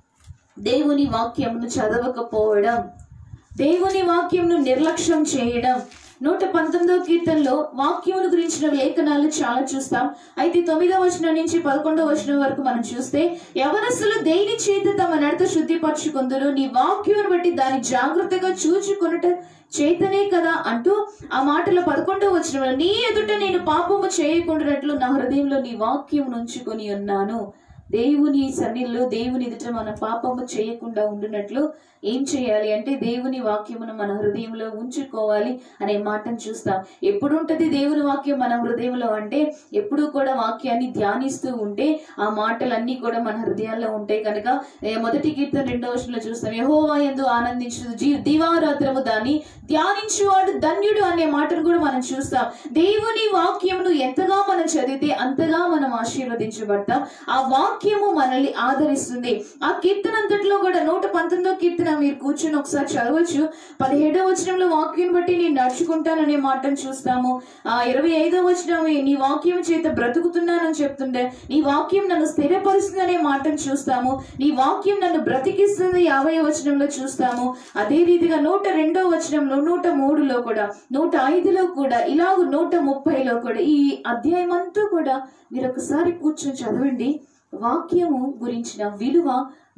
దేవుని వాక్యమును చదవకపోవడం దేవుని వాక్యంను నిర్లక్ష్యం చేయడం నూట పంతొమ్మిదవ కీర్తనలో వాక్యమును గురించిన లేఖనాలు చాలా చూస్తాం అయితే తొమ్మిదవ వచనం నుంచి పదకొండవ వచనం వరకు మనం చూస్తే యవనస్తులు దేని చేత తమ నడత శుద్ధిపరచుకుందరు నీ వాక్యమును బట్టి దాన్ని జాగ్రత్తగా చూచుకొనుట చేతనే కదా అంటూ ఆ మాటలో పదకొండవ వచనంలో నీ ఎదుట నేను పాపము చేయకుండానట్లు నా హృదయంలో నీ వాక్యం ఉంచుకొని ఉన్నాను దేవుని సన్నిధిలో దేవుని ఎదుట మన పాపము చేయకుండా ఉండినట్లు ఏం చేయాలి అంటే దేవుని వాక్యమును మన హృదయంలో ఉంచుకోవాలి అనే మాటను చూస్తాం ఎప్పుడు ఉంటది దేవుని వాక్యం మన హృదయంలో అంటే ఎప్పుడు కూడా వాక్యాన్ని ధ్యానిస్తూ ఉంటే ఆ మాటలన్నీ కూడా మన హృదయాల్లో ఉంటాయి కనుక ఏ మొదటి కీర్తన రెండవ వచనంలో చూస్తాం యహోవా ఎందు ఆనందించు జీ దివారాత్రము దాన్ని ధ్యానించువాడు ధన్యుడు అనే మాటను కూడా మనం చూస్తాం దేవుని వాక్యమును ఎంతగా మనం చదివితే అంతగా మనం ఆశీర్వదించబడతాం ఆ వాక్యము మనల్ని ఆదరిస్తుంది ఆ కీర్తన అంతట్లో కూడా నూట పంతొమ్మిదో కీర్తన మీరు కూర్చొని ఒకసారి చదవచ్చు పదిహేడవ వచనంలో వాక్యం బట్టి నేను నడుచుకుంటాననే మాటను చూస్తాము ఆ ఇరవై ఐదవ వచనం నీ వాక్యం చేత బ్రతుకుతున్నానని చెప్తుండే నీ వాక్యం నన్ను స్థిరపరుస్తుంది అనే మాటను చూస్తాము నీ వాక్యం నన్ను బ్రతికిస్తుంది యాభై వచనంలో చూస్తాము అదే రీతిగా నూట రెండో వచనంలో నూట మూడులో కూడా నూట ఐదులో కూడా ఇలాగ నూట ముప్పైలో కూడా ఈ అధ్యాయం అంతా కూడా మీరు ఒకసారి కూర్చొని చదవండి వాక్యము గురించిన విలువ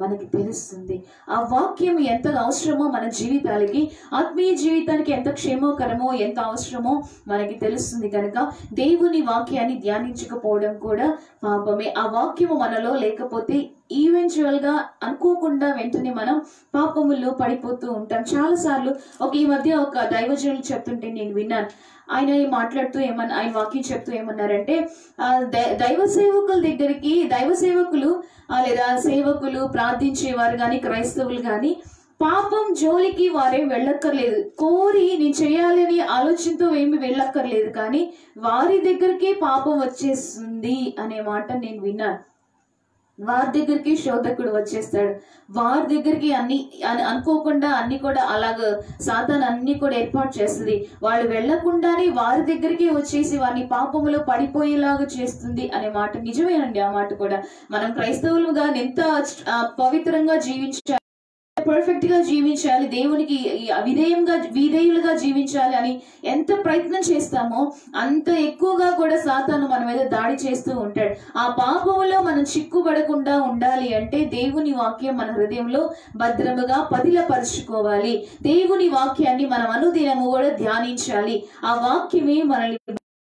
మనకి తెలుస్తుంది ఆ వాక్యం ఎంత అవసరమో మన జీవితాలకి ఆత్మీయ జీవితానికి ఎంత క్షేమకరమో ఎంత అవసరమో మనకి తెలుస్తుంది కనుక దేవుని వాక్యాన్ని ధ్యానించకపోవడం కూడా పాపమే ఆ వాక్యము మనలో లేకపోతే ఈవెన్చువల్ గా అనుకోకుండా వెంటనే మనం పాపముల్లో పడిపోతూ ఉంటాం చాలా సార్లు ఒక ఈ మధ్య ఒక దైవజనులు చెప్తుంటే నేను విన్నాను ఆయన మాట్లాడుతూ ఏమన్నా ఆయన వాక్యం చెప్తూ ఏమన్నారంటే ఆ, దై- దైవ సేవకుల దగ్గరికి దైవ సేవకులు ఆ, లేదా సేవకులు ప్రార్థించేవారు కానీ క్రైస్తవులు కానీ పాపం జోలికి వారేం వెళ్ళక్కర్లేదు కోరి నేను చేయాలని ఆలోచనతో ఏమి వెళ్ళక్కర్లేదు కానీ వారి దగ్గరికే పాపం వచ్చేస్తుంది అనే మాట నేను విన్నాను వారి దగ్గరికి శోధకుడు వచ్చేస్తాడు వారి దగ్గరికి అన్ని అన్- అనుకోకుండా అన్ని కూడా అలాగ సాతాన్ అన్ని కూడా ఏర్పాటు చేస్తుంది వాళ్ళు వెళ్లకుండానే వారి దగ్గరికి వచ్చేసి వారిని పాపములో పడిపోయేలాగా చేస్తుంది అనే మాట నిజమేనండి ఆ మాట కూడా మనం క్రైస్తవులుగా ఎంత ఆ, పవిత్రంగా జీవించాలి పర్ఫెక్ట్ గా జీవించాలి దేవునికి విధేయంగా విధేయులుగా జీవించాలి అని ఎంత ప్రయత్నం చేస్తామో అంత ఎక్కువగా కూడా సాతాను మన మీద దాడి చేస్తూ ఉంటాడు ఆ పాపములో మనం చిక్కుపడకుండా ఉండాలి అంటే దేవుని వాక్యం మన హృదయంలో భద్రముగా పదిలపరుచుకోవాలి దేవుని వాక్యాన్ని మనం అనుదినము కూడా ధ్యానించాలి ఆ వాక్యమే మనల్ని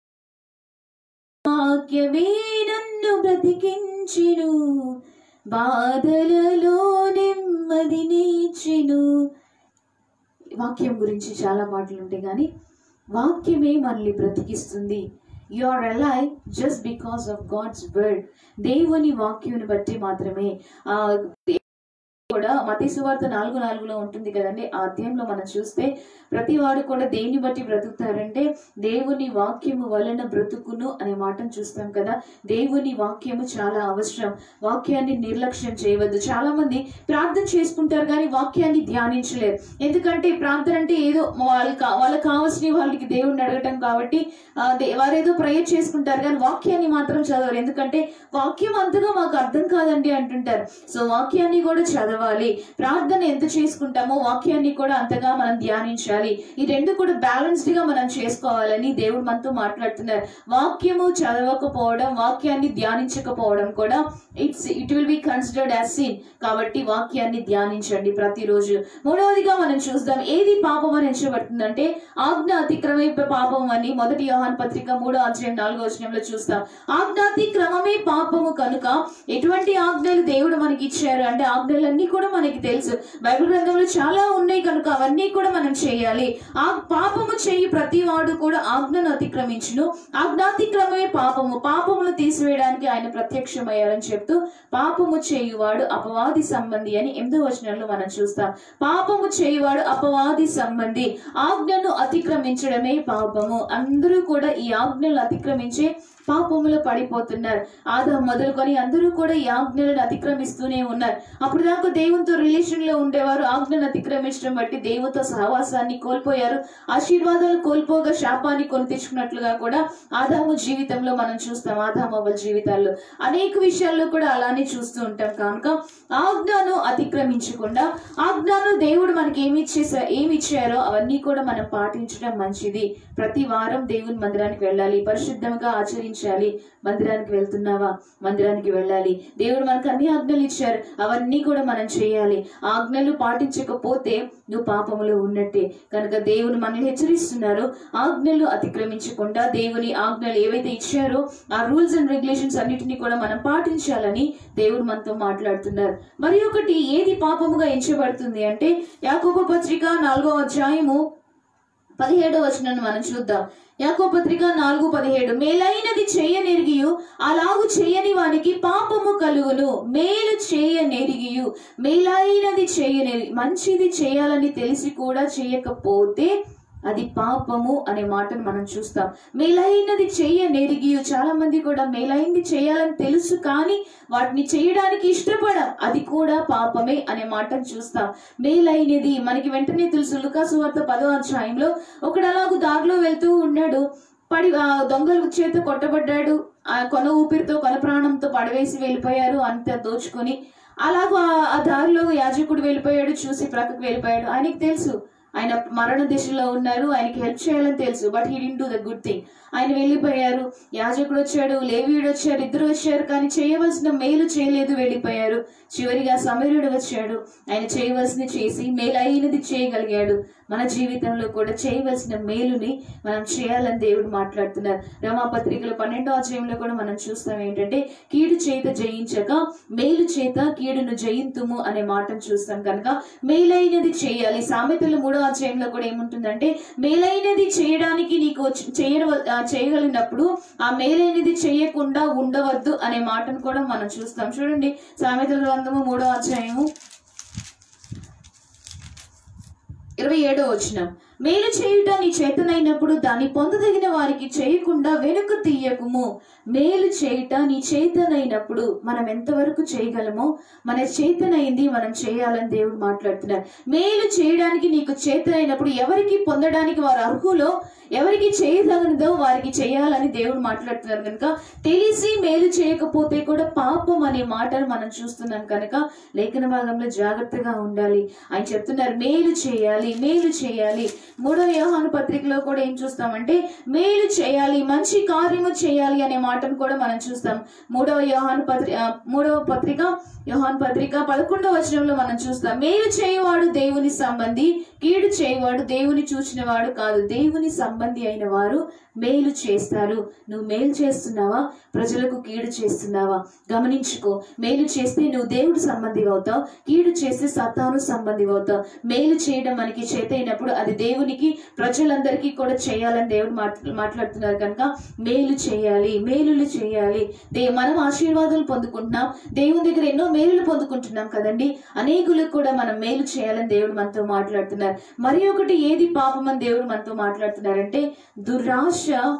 వాక్యమే నన్ను బ్రతికించిను బాధలలో నెమ్మది నీచిను వాక్యం గురించి చాలా మాటలు ఉంటాయి కానీ వాక్యమే మనల్ని బ్రతికిస్తుంది you are alive just because of God's word దేవుని వాక్యుని బట్టి మాత్రమే ఆ కూడా మతీ సువార్త నాలుగు నాలుగులో ఉంటుంది కదండి ఆ అధ్యాయంలో మనం చూస్తే ప్రతి వాడు కూడా దేన్ని బట్టి బ్రతుకుతారంటే దేవుని వాక్యము వలన బ్రతుకును అనే మాటను చూస్తాం కదా దేవుని వాక్యము చాలా అవసరం వాక్యాన్ని నిర్లక్ష్యం చేయవద్దు చాలా మంది ప్రార్థన చేసుకుంటారు కానీ వాక్యాన్ని ధ్యానించలేరు ఎందుకంటే ప్రార్థన అంటే ఏదో వాళ్ళకి కా- వాళ్ళకి కావాల్సిన వాళ్ళకి దేవుడిని అడగటం కాబట్టి ఆ, దే- వారేదో ప్రేయర్ చేసుకుంటారు కానీ వాక్యాన్ని మాత్రం చదవరు ఎందుకంటే వాక్యం అంతగా మాకు అర్థం కాదండి అంటుంటారు సో వాక్యాన్ని కూడా చదవాలి ప్రార్థన ఎంత చేసుకుంటామో వాక్యాన్ని కూడా అంతగా మనం ధ్యానించాలి ఈ రెండు కూడా బ్యాలెన్స్డ్ గా మనం చేసుకోవాలని దేవుడు మనతో మాట్లాడుతున్నారు వాక్యము చదవకపోవడం వాక్యాన్ని ధ్యానించకపోవడం కూడా it's it will be considered as sin కాబట్టి వాక్యాన్ని ధ్యానించండి ప్రతిరోజు మూడవదిగా మనం చూద్దాం ఏది పాపం అని ఎంచబడుతుందంటే ఆజ్ఞ అతిక్రమే పాపం అని మొదటి యోహాన్ పత్రిక మూడో అధ్యాయం నాలుగో వచనంలో చూస్తాం ఆజ్ఞాతిక్రమమే పాపము కనుక ఎటువంటి ఆజ్ఞలు దేవుడు మనకి ఇచ్చారు అంటే ఆజ్ఞలన్నీ కూడా మనకి తెలుసు బైబిల్ గ్రంథంలో చాలా ఉన్నాయి కనుక అవన్నీ కూడా మనం చేయాలి ఆ పాపము చేయి ప్రతి వాడు కూడా ఆజ్ఞను అతిక్రమించును ఆజ్ఞాతిక్రమమే పాపము పాపములు తీసివేయడానికి ఆయన ప్రత్యక్షమయ్యారని చెప్తూ పాపము చేయువాడు అపవాది సంబంధి అని ఎనిమిదో వచనంలో మనం చూస్తాం పాపము చేయువాడు అపవాది సంబంధి ఆజ్ఞను అతిక్రమించడమే పాపము అందరూ కూడా ఈ ఆజ్ఞలు అతిక్రమించే పాపములో పడిపోతున్నారు ఆదాం మొదలుకొని అందరూ కూడా ఈ ఆజ్ఞలను అతిక్రమిస్తూనే ఉన్నారు అప్పుడు దాకా దేవునితో రిలేషన్ లో ఉండేవారు ఆజ్ఞను అతిక్రమించడం బట్టి దేవునితో సహవాసాన్ని కోల్పోయారు ఆశీర్వాదాలు కోల్పోగా శాపాన్ని కొని తెచ్చుకున్నట్లుగా కూడా ఆదాము జీవితంలో మనం చూస్తాం ఆదామవ్వల జీవితాల్లో అనేక విషయాల్లో కూడా అలానే చూస్తూ ఉంటాం కనుక ఆజ్ఞను అతిక్రమించకుండా ఆజ్ఞను దేవుడు మనకి ఏమి ఇచ్చేసా ఏమి ఇచ్చారో అవన్నీ కూడా మనం పాటించడం మంచిది ప్రతి వారం దేవుని మందిరానికి వెళ్ళాలి పరిశుద్ధంగా ఆచరించాలి మందిరానికి వెళ్తున్నావా మందిరానికి వెళ్ళాలి దేవుడు మనకు అన్ని ఆజ్ఞలు ఇచ్చారు అవన్నీ కూడా మనం చేయాలి ఆజ్ఞలు పాటించకపోతే నువ్వు పాపములో ఉన్నట్టే కనుక దేవుని మనల్ని హెచ్చరిస్తున్నారు ఆజ్ఞలు అతిక్రమించకుండా దేవుని ఆజ్ఞలు ఏవైతే ఇచ్చారో ఆ రూల్స్ అండ్ రెగ్యులేషన్స్ అన్నిటిని కూడా మనం పాటించాలని దేవుడు మనతో మాట్లాడుతున్నారు మరి ఒకటి ఏది పాపముగా ఎంచబడుతుంది అంటే యాకోబ పత్రిక నాలుగో అధ్యాయము పదిహేడో వచనాన్ని మనం చూద్దాం యాకో పత్రిక నాలుగు పదిహేడు మేలైనది చేయనెరిగియు అలాగు చేయని వానికి పాపము కలుగును మేలు చేయనెరిగియు మేలైనది చేయనెరిగి మంచిది చేయాలని తెలిసి కూడా చేయకపోతే అది పాపము అనే మాటను మనం చూస్తాం మేలైనది చెయ్యనెరిగి చాలా మంది కూడా మేలైంది చేయాలని తెలుసు కానీ వాటిని చేయడానికి ఇష్టపడం అది కూడా పాపమే అనే మాటను చూస్తాం మేలైనది మనకి వెంటనే తెలుసు లుకాసు వార్త పదో అధ్యాయంలో ఒకడు అలాగూ దారిలో వెళ్తూ ఉన్నాడు పడి ఆ దొంగల చేత కొట్టబడ్డాడు ఆ కొన ఊపిరితో కొన ప్రాణంతో పడవేసి వెళ్ళిపోయారు అంత దోచుకొని అలాగూ ఆ- ఆ దారిలో యాజకుడు వెళ్ళిపోయాడు చూసి ప్రక్కకు వెళ్ళిపోయాడు ఆయనకి తెలుసు ఆయన మరణ దిశలో ఉన్నారు ఆయనకి హెల్ప్ చేయాలని తెలుసు but he didn't do the good thing ఆయన వెళ్ళిపోయారు యాజకుడు వచ్చాడు లేవీయుడు వచ్చారు ఇద్దరు వచ్చారు కానీ చేయవలసిన మేలు చేయలేదు వెళ్ళిపోయారు చివరిగా సమరుడు వచ్చాడు ఆయన చేయవలసింది చేసి మేలైనది చేయగలిగాడు మన జీవితంలో కూడా చేయవలసిన మేలుని మనం చేయాలని దేవుడు మాట్లాడుతున్నారు రమాపత్రికల పన్నెండో అధ్యాయంలో కూడా మనం చూస్తాం ఏంటంటే కీడు చేత జయించక మేలు చేత కీడును జయింతుము అనే మాటను చూస్తాం కనుక మేలైనది చేయాలి సామెతలు మూడో అధ్యాయంలో కూడా ఏముంటుందంటే మేలైనది చేయడానికి నీకు వచ్చి- చేయడం ఆ, చేయగలిగినప్పుడు ఆ మేలైనది చేయకుండా ఉండవద్దు అనే మాటను కూడా మనం చూస్తాం చూడండి సామెతల గ్రంథము మూడో అధ్యాయము ఇరవై ఏడో వచ్చిన మేలు చేయుట నీ చేతనైనప్పుడు దాన్ని పొందదగిన వారికి చేయకుండా వెనుక తీయకుము మేలు చేయుట నీ చేతనైనప్పుడు మనం ఎంతవరకు చేయగలమో మన చేతనైంది మనం చేయాలని దేవుడు మాట్లాడుతున్నారు మేలు చేయడానికి నీకు చేతనైనప్పుడు ఎవరికి పొందడానికి వారు అర్హులో ఎవరికి చేయదగినదో వారికి చేయాలని దేవుడు మాట్లాడుతున్నారు కనుక తెలిసి మేలు చేయకపోతే కూడా పాపం అనే మాటను మనం చూస్తున్నాం కనుక లేఖన భాగంలో జాగ్రత్తగా ఉండాలి ఆయన చెప్తున్నారు మేలు చేయాలి మేలు చేయాలి మూడవ యోహాను పత్రికలో కూడా ఏం చూస్తామంటే మేలు చేయాలి మంచి కార్యము చేయాలి అనే మాటను కూడా మనం చూస్తాం మూడవ యోహాను పత్రి ఆ, మూడవ పత్రిక యోహాన్ పత్రిక పదకొండవ వచనంలో మనం చూస్తాం మేలు చేయవాడు దేవుని సంబంధి కీడు చేయవాడు దేవుని చూచిన వాడు కాదు దేవుని సంబంధి అయిన వారు మేలు చేస్తారు నువ్వు మేలు చేస్తున్నావా ప్రజలకు కీడు చేస్తున్నావా గమనించుకో మేలు చేస్తే నువ్వు దేవుడు సంబంధి అవుతావు కీడు చేస్తే సతాను సంబంధి అవుతావు మేలు చేయడం మనకి చేతైనప్పుడు అది దేవునికి ప్రజలందరికీ కూడా చేయాలని దేవుడు మాట్లా మాట్లాడుతున్నారు కనుక మేలు చేయాలి మేలులు చేయాలి దే మనం ఆశీర్వాదాలు పొందుకుంటున్నాం దేవుని దగ్గర ఎన్నో మేలులు పొందుకుంటున్నాం కదండి అనేకులకు కూడా మనం మేలు చేయాలని దేవుడు మనతో మాట్లాడుతున్నారు మరి ఒకటి ఏది పాపం అని దేవుడు మనతో మాట్లాడుతున్నారంటే దురాశ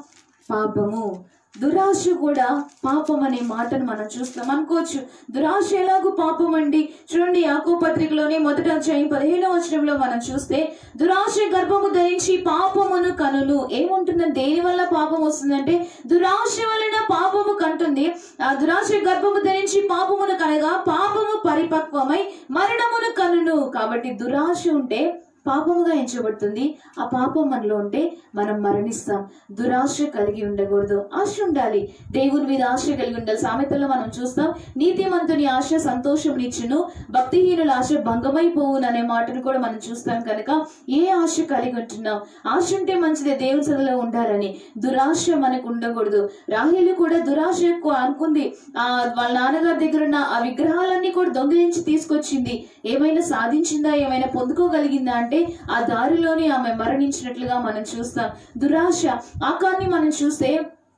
పాపము దురాశ కూడా పాపం అనే మాటను మనం చూస్తాం అనుకోవచ్చు దురాశ ఎలాగో పాపం అండి చూడండి యాకో పత్రికలోనే మొదట అధ్యాయం పదిహేనవ వచనంలో మనం చూస్తే దురాశ గర్భము ధరించి పాపమును కనులు ఏముంటుందని దేని వల్ల పాపం వస్తుందంటే దురాశ వలన పాపము కంటుంది ఆ దురాశ గర్భము ధరించి పాపమును కనగా పాపము పరిపక్వమై మరణమును కనును కాబట్టి దురాశ ఉంటే పాపముగా ఎంచబడుతుంది ఆ పాపం మనలో ఉంటే మనం మరణిస్తాం దురాశ కలిగి ఉండకూడదు ఆశ ఉండాలి దేవుని మీద ఆశ కలిగి ఉండాలి సామెతల్లో మనం చూస్తాం నీతిమంతుని ఆశ సంతోషమునిచ్చును భక్తిహీనుల ఆశ భంగమైపోవును అనే మాటను కూడా మనం చూస్తాం కనుక ఏ ఆశ కలిగి ఉంటున్నాం ఆశ ఉంటే మంచిదే దేవుని సదలో ఉండాలని దురాశ మనకు ఉండకూడదు రాహేలు కూడా దురాశ ఎక్కువ అనుకుంది ఆ వాళ్ళ నాన్నగారి దగ్గర ఉన్న ఆ విగ్రహాలన్నీ కూడా దొంగిలించి తీసుకొచ్చింది ఏమైనా సాధించిందా ఏమైనా పొందుకోగలిగిందా అంటే ఆ దారిలోనే ఆమె మరణించినట్లుగా మనం చూస్తాం దురాశ ఆకాన్ని మనం చూస్తే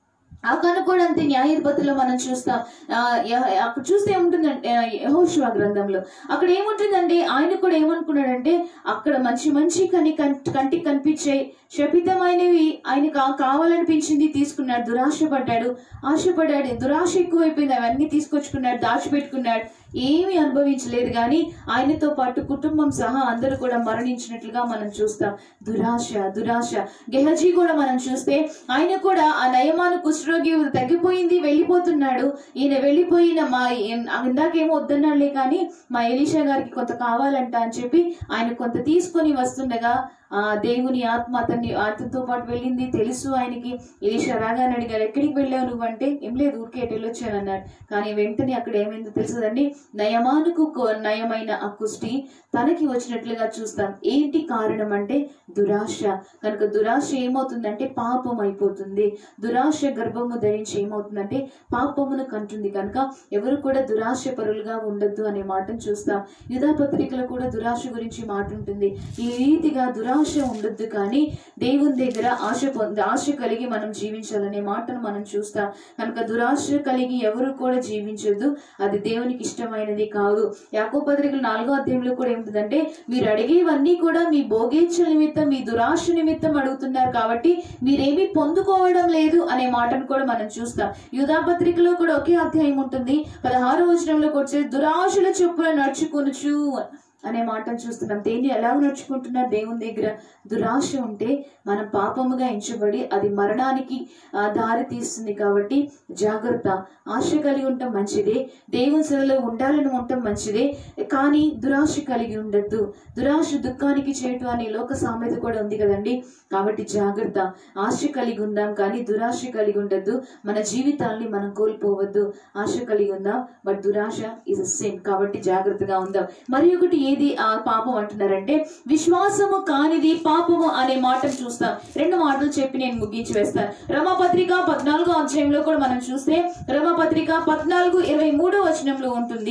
ఆకాను కూడా అంతే న్యాయపతిలో మనం చూస్తాం ఆ, యహ- అక్కడ చూస్తే ఏముంటుందంటే యహోశివ గ్రంథంలో అక్కడ ఏముంటుందంటే ఆయన కూడా ఏమనుకున్నాడంటే అక్కడ మంచి మంచి కని కం- కంటికి కనిపించే శపితమైనవి ఆయన కా- కావాలనిపించింది తీసుకున్నాడు దురాశపడ్డాడు ఆశపడ్డాడు దురాశ ఎక్కువైపోయింది అవన్నీ తీసుకొచ్చుకున్నాడు దాచిపెట్టుకున్నాడు ఏమీ అనుభవించలేదు కానీ ఆయనతో పాటు కుటుంబం సహా అందరూ కూడా మరణించినట్లుగా మనం చూస్తాం దురాశ దురాశ గెహజీ కూడా మనం చూస్తే ఆయన కూడా ఆ నయమాను కుష్ఠరోగి తగ్గిపోయింది వెళ్ళిపోతున్నాడు ఈయన వెళ్ళిపోయిన మా ఇందాకేమో వద్దన్నాడులే కానీ మా ఎలీషా గారికి కొంత కావాలంట అని చెప్పి ఆయన కొంత తీసుకొని వస్తుండగా ఆ దేవుని ఆత్మ అతన్ని అతనితో పాటు వెళ్ళింది తెలుసు ఆయనకి ఎలీషా రాగానే అడిగారు ఎక్కడికి వెళ్ళావు నువ్వు అంటే ఏం లేదు ఊరికే ఎటు వెళ్ళొచ్చాను అన్నాడు కానీ వెంటనే అక్కడ ఏమైందో తెలుసుదండి నయమానుకు కో- నయమైన ఆ కుష్టి తనకి వచ్చినట్లుగా చూస్తాం ఏంటి కారణం అంటే దురాశ కనుక దురాశ ఏమవుతుందంటే పాపం అయిపోతుంది దురాశ గర్భము ధరించి ఏమవుతుందంటే పాపమును కంటుంది కనుక ఎవరు కూడా దురాశ పరులుగా ఉండొద్దు అనే మాటను చూస్తాం యుధా పత్రికలో కూడా దురాశ గురించి మాట ఉంటుంది ఈ రీతిగా దురాశ ఉండొద్దు కానీ దేవుని దగ్గర ఆశ పొంది ఆశ కలిగి మనం జీవించాలనే మాటను మనం చూస్తాం కనుక దురాశ కలిగి ఎవరు కూడా జీవించొద్దు అది దేవునికి ఇష్టమైనది కాదు యాకో పత్రికలు నాలుగో అధ్యాయంలో కూడా ఏముంటుందంటే మీరు అడిగేవన్నీ కూడా మీ భోగేచ్ఛ నిమిత్తం మీ దురాశ నిమిత్తం అడుగుతున్నారు కాబట్టి మీరేమీ పొందుకోవడం లేదు అనే మాటను కూడా మనం చూస్తాం యూదా పత్రికలో కూడా ఒకే అధ్యాయం ఉంటుంది పదహారో వచనంలోకి వచ్చే దురాశల చొప్పున నడుచుకొనుచు అనే మాటను చూస్తున్నాం దేన్ని ఎలా నడుచుకుంటున్నారు దేవుని దగ్గర దురాశ ఉంటే మనం పాపముగా ఎంచబడి అది మరణానికి ఆ, దారి తీస్తుంది కాబట్టి జాగ్రత్త ఆశ కలిగి ఉండటం మంచిదే దేవుని సేవలో ఉండాలని ఉండటం మంచిదే కానీ దురాశ కలిగి ఉండద్దు దురాశ దుఃఖానికి చేయటం అనే లోక సామెత కూడా ఉంది కదండి కాబట్టి జాగ్రత్త ఆశ కలిగి ఉందాం కానీ దురాశ కలిగి ఉండద్దు మన జీవితాల్ని మనం కోల్పోవద్దు ఆశ కలిగి ఉందాం బట్ దురాశ ఇస్ సిన్ కాబట్టి జాగ్రత్తగా ఉందాం మరి ఒకటి ఏది ఆ పాపం అంటున్నారంటే విశ్వాసము కానిది పాపము అనే మాటను చూస్తాం రెండు మాటలు చెప్పి నేను ముగించి వేస్తాను రమపత్రిక పద్నాలుగో అధ్యాయంలో కూడా మనం చూస్తే రమపత్రిక పద్నాలుగు ఇరవై మూడో వచనంలో ఉంటుంది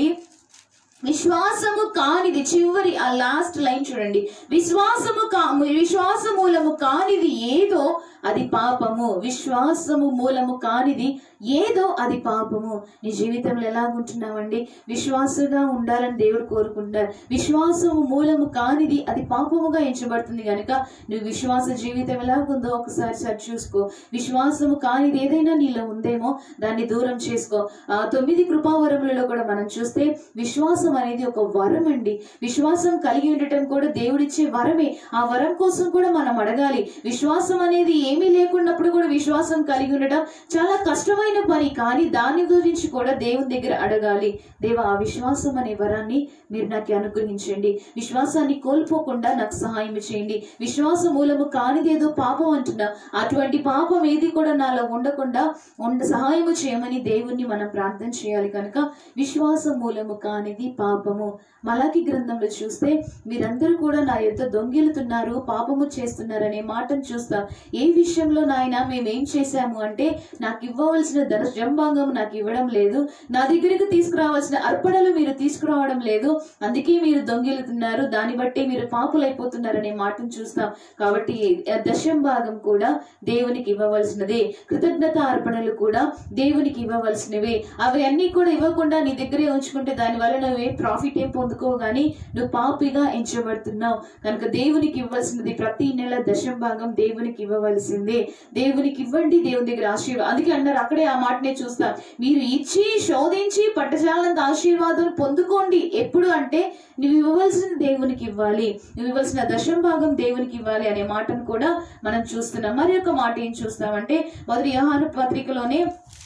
విశ్వాసము కానిది చివరి ఆ లాస్ట్ లైన్ చూడండి విశ్వాసము కా విశ్వాస మూలము కానిది ఏదో అది పాపము విశ్వాసము మూలము కానిది ఏదో అది పాపము నీ జీవితంలో ఎలాగుంటున్నావండి విశ్వాసగా ఉండాలని దేవుడు కోరుకుంటారు విశ్వాసము మూలము కానిది అది పాపముగా ఎంచబడుతుంది కనుక నువ్వు విశ్వాస జీవితం ఎలాగుందో ఒకసారి సరి చూసుకో విశ్వాసము కానిది ఏదైనా నీలో ఉందేమో దాన్ని దూరం చేసుకో ఆ తొమ్మిది కృపావరములలో కూడా మనం చూస్తే విశ్వాసం అనేది ఒక వరం అండి విశ్వాసం కలిగి ఉండటం కూడా దేవుడిచ్చే వరమే ఆ వరం కోసం కూడా మనం అడగాలి విశ్వాసం అనేది ఏమీ లేకున్నప్పుడు కూడా విశ్వాసం కలిగి ఉండటం చాలా కష్టమైన పని కానీ దాని గురించి కూడా దేవుని దగ్గర అడగాలి దేవ ఆ విశ్వాసం అనే వరాన్ని మీరు నాకు అనుగ్రహించండి విశ్వాసాన్ని కోల్పోకుండా నాకు సహాయం చేయండి విశ్వాస మూలము కానిదేదో పాపం అంటున్నా అటువంటి పాపం ఏది కూడా నాలో ఉండకుండా ఉండ సహాయము చేయమని దేవుణ్ణి మనం ప్రార్థన చేయాలి కనుక విశ్వాస మూలము కానిది పాపము మలాకి గ్రంథంలో చూస్తే మీరందరూ కూడా నా యొక్క దొంగిలుతున్నారు పాపము చేస్తున్నారనే మాటను చూస్తాం ఏ విషయంలో నాయన మేము ఏం చేశాము అంటే నాకు ఇవ్వవలసిన ధనజంభాంగం నాకు ఇవ్వడం లేదు నా దగ్గరికి తీసుకురావాల్సిన అర్పణలు మీరు తీసుకురావడం లేదు అందుకే మీరు దొంగిలుతున్నారు దాన్ని బట్టి మీరు పాపులైపోతున్నారనే మాటను చూస్తాం కాబట్టి ఆ దశం భాగం కూడా దేవునికి ఇవ్వవలసినదే కృతజ్ఞత అర్పణలు కూడా దేవునికి ఇవ్వవలసినవే అవి అన్ని కూడా ఇవ్వకుండా నీ దగ్గరే ఉంచుకుంటే దాని వల్ల నువ్వు ఏ ప్రాఫిట్ ఏం పొందుకోవు కానీ నువ్వు పాపిగా ఎంచబడుతున్నావు కనుక దేవునికి ఇవ్వాల్సినది ప్రతి నెల దశం భాగం దేవునికి ఇవ్వవలసిందే దేవునికి ఇవ్వండి దేవుని దగ్గర ఆశీర్వాదం అందుకే అన్నారు అక్కడే ఆ మాటనే చూస్తాం మీరు ఇచ్చి శోధించి పట్టజాలంత ఆశీర్వాదం పొందుకోండి ఎప్పుడు అంటే నువ్వు ఇవ్వవలసిన దేవునికి ఇవ్వాలి నువ్వు ఇవ్వాల్సిన దశం భాగం దేవునికి ఇవ్వాలి అనే మాటను కూడా మనం చూస్తున్నాం మరి ఒక మాట ఏం చూస్తామంటే మొదటి యోహాను పత్రికలోనే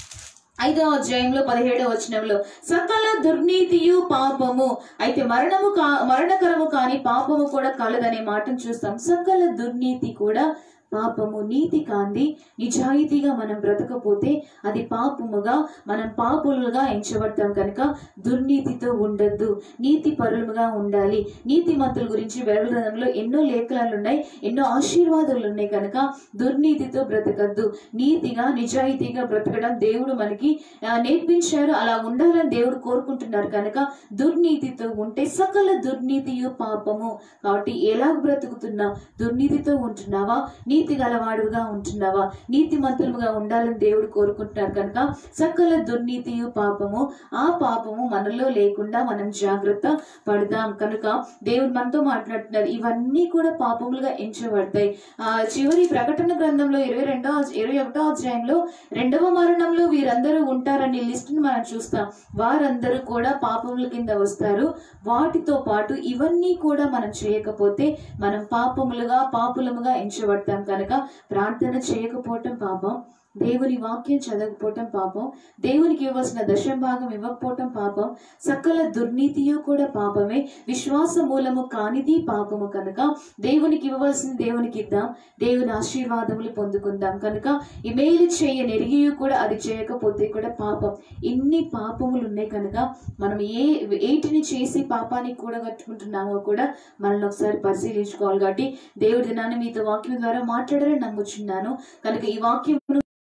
ఐదో అధ్యాయంలో పదిహేడో వచనంలో సకల దుర్నీతియు పాపము అయితే మరణము కా మరణకరము కాని పాపము కూడా కలదనే మాటను చూస్తాం సకల దుర్నీతి కూడా పాపము నీతి కాంది నిజాయితీగా మనం బ్రతకపోతే అది పాపముగా మనం పాపులుగా ఎంచబడతాం కనుక దుర్నీతితో ఉండద్దు నీతి పరులుగా ఉండాలి నీతి మంతుల గురించి గ్రంథంలో ఎన్నో లేఖనాలు ఉన్నాయి ఎన్నో ఆశీర్వాదాలు ఉన్నాయి కనుక దుర్నీతితో బ్రతకద్దు నీతిగా నిజాయితీగా బ్రతకడం దేవుడు మనకి ఆ, నేర్పించారు అలా ఉండాలని దేవుడు కోరుకుంటున్నారు కనుక దుర్నీతితో ఉంటే సకల దుర్నీతియు పాపము కాబట్టి ఎలా బ్రతుకుతున్నావు దుర్నీతితో ఉంటున్నావా నీతి గలవాడుగా ఉంటున్నావా నీతి మంతులుగా ఉండాలని దేవుడు కోరుకుంటున్నారు కనుక సకల దుర్నీతియు పాపము ఆ పాపము మనలో లేకుండా మనం జాగ్రత్త పడదాం కనుక దేవుడు మనతో మాట్లాడుతున్నారు ఇవన్నీ కూడా పాపములుగా ఎంచబడతాయి ఆ చివరి ప్రకటన గ్రంథంలో ఇరవై రెండో ఇరవై ఒకటో అధ్యాయంలో రెండవ మరణంలో వీరందరూ ఉంటారని లిస్టును మనం చూస్తాం వారందరూ కూడా పాపముల కింద వస్తారు వాటితో పాటు ఇవన్నీ కూడా మనం చేయకపోతే మనం పాపములుగా పాపులముగా ఎంచబడతాం కనుక ప్రార్థన చేయకపోవటం పాపం దేవుని వాక్యం చదవకపోవటం పాపం దేవునికి ఇవ్వాల్సిన దశం భాగం ఇవ్వకపోవటం పాపం సకల దుర్నీతియు కూడా పాపమే విశ్వాస మూలము కానిది పాపము కనుక దేవునికి ఇవ్వవలసింది దేవునికి ఇద్దాం దేవుని ఆశీర్వాదములు పొందుకుందాం కనుక ఈ మేలు చేయనెరిగియు కూడా అది చేయకపోతే కూడా పాపం ఇన్ని పాపములు ఉన్నాయి కనుక మనం ఏ ఏటిని చేసి పాపానికి కూడా కట్టుకుంటున్నామో కూడా మనల్ని ఒకసారి పరిశీలించుకోవాలి కాబట్టి దేవుడి దినాన్ని మీతో వాక్యం ద్వారా మాట్లాడారని నమ్ముచున్నాను కనుక ఈ వాక్యం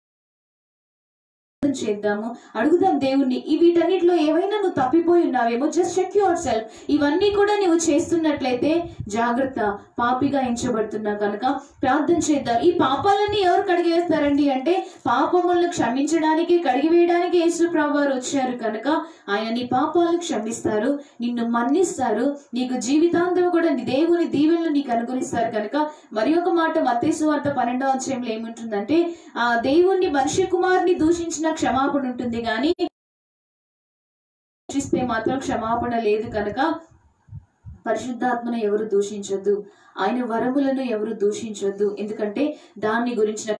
చేద్దాము అడుగుదాం దేవుణ్ణి ఈ వీటన్నిటిలో ఏవైనా నువ్వు తప్పిపోయి ఉన్నావేమో జస్ట్ చెక్ యువర్ సెల్ఫ్ ఇవన్నీ కూడా నువ్వు చేస్తున్నట్లయితే జాగ్రత్త పాపిగా ఎంచబడుతున్నా కనుక ప్రార్థన చేద్దాం ఈ పాపాలన్నీ ఎవరు కడిగేస్తారండి అంటే పాపములను క్షమించడానికి కడిగివేయడానికి యేసు ప్రభు వారు వచ్చారు కనుక ఆయన నీ పాపాలను క్షమిస్తారు నిన్ను మన్నిస్తారు నీకు జీవితాంతం కూడా నీ దేవుని దీవెనలు నీకు అనుగ్రహిస్తారు కనుక మరి ఒక మాట మత్తేసు వార్త పన్నెండో అధ్యాయంలో ఏముంటుందంటే ఆ దేవుణ్ణి మనిషి కుమారుని దూషించిన క్షమాపణ ఉంటుంది కానీ దూషిస్తే మాత్రం క్షమాపణ లేదు కనుక పరిశుద్ధాత్మను ఎవరు దూషించొద్దు ఆయన వరములను ఎవరు దూషించొద్దు ఎందుకంటే దాన్ని గురించిన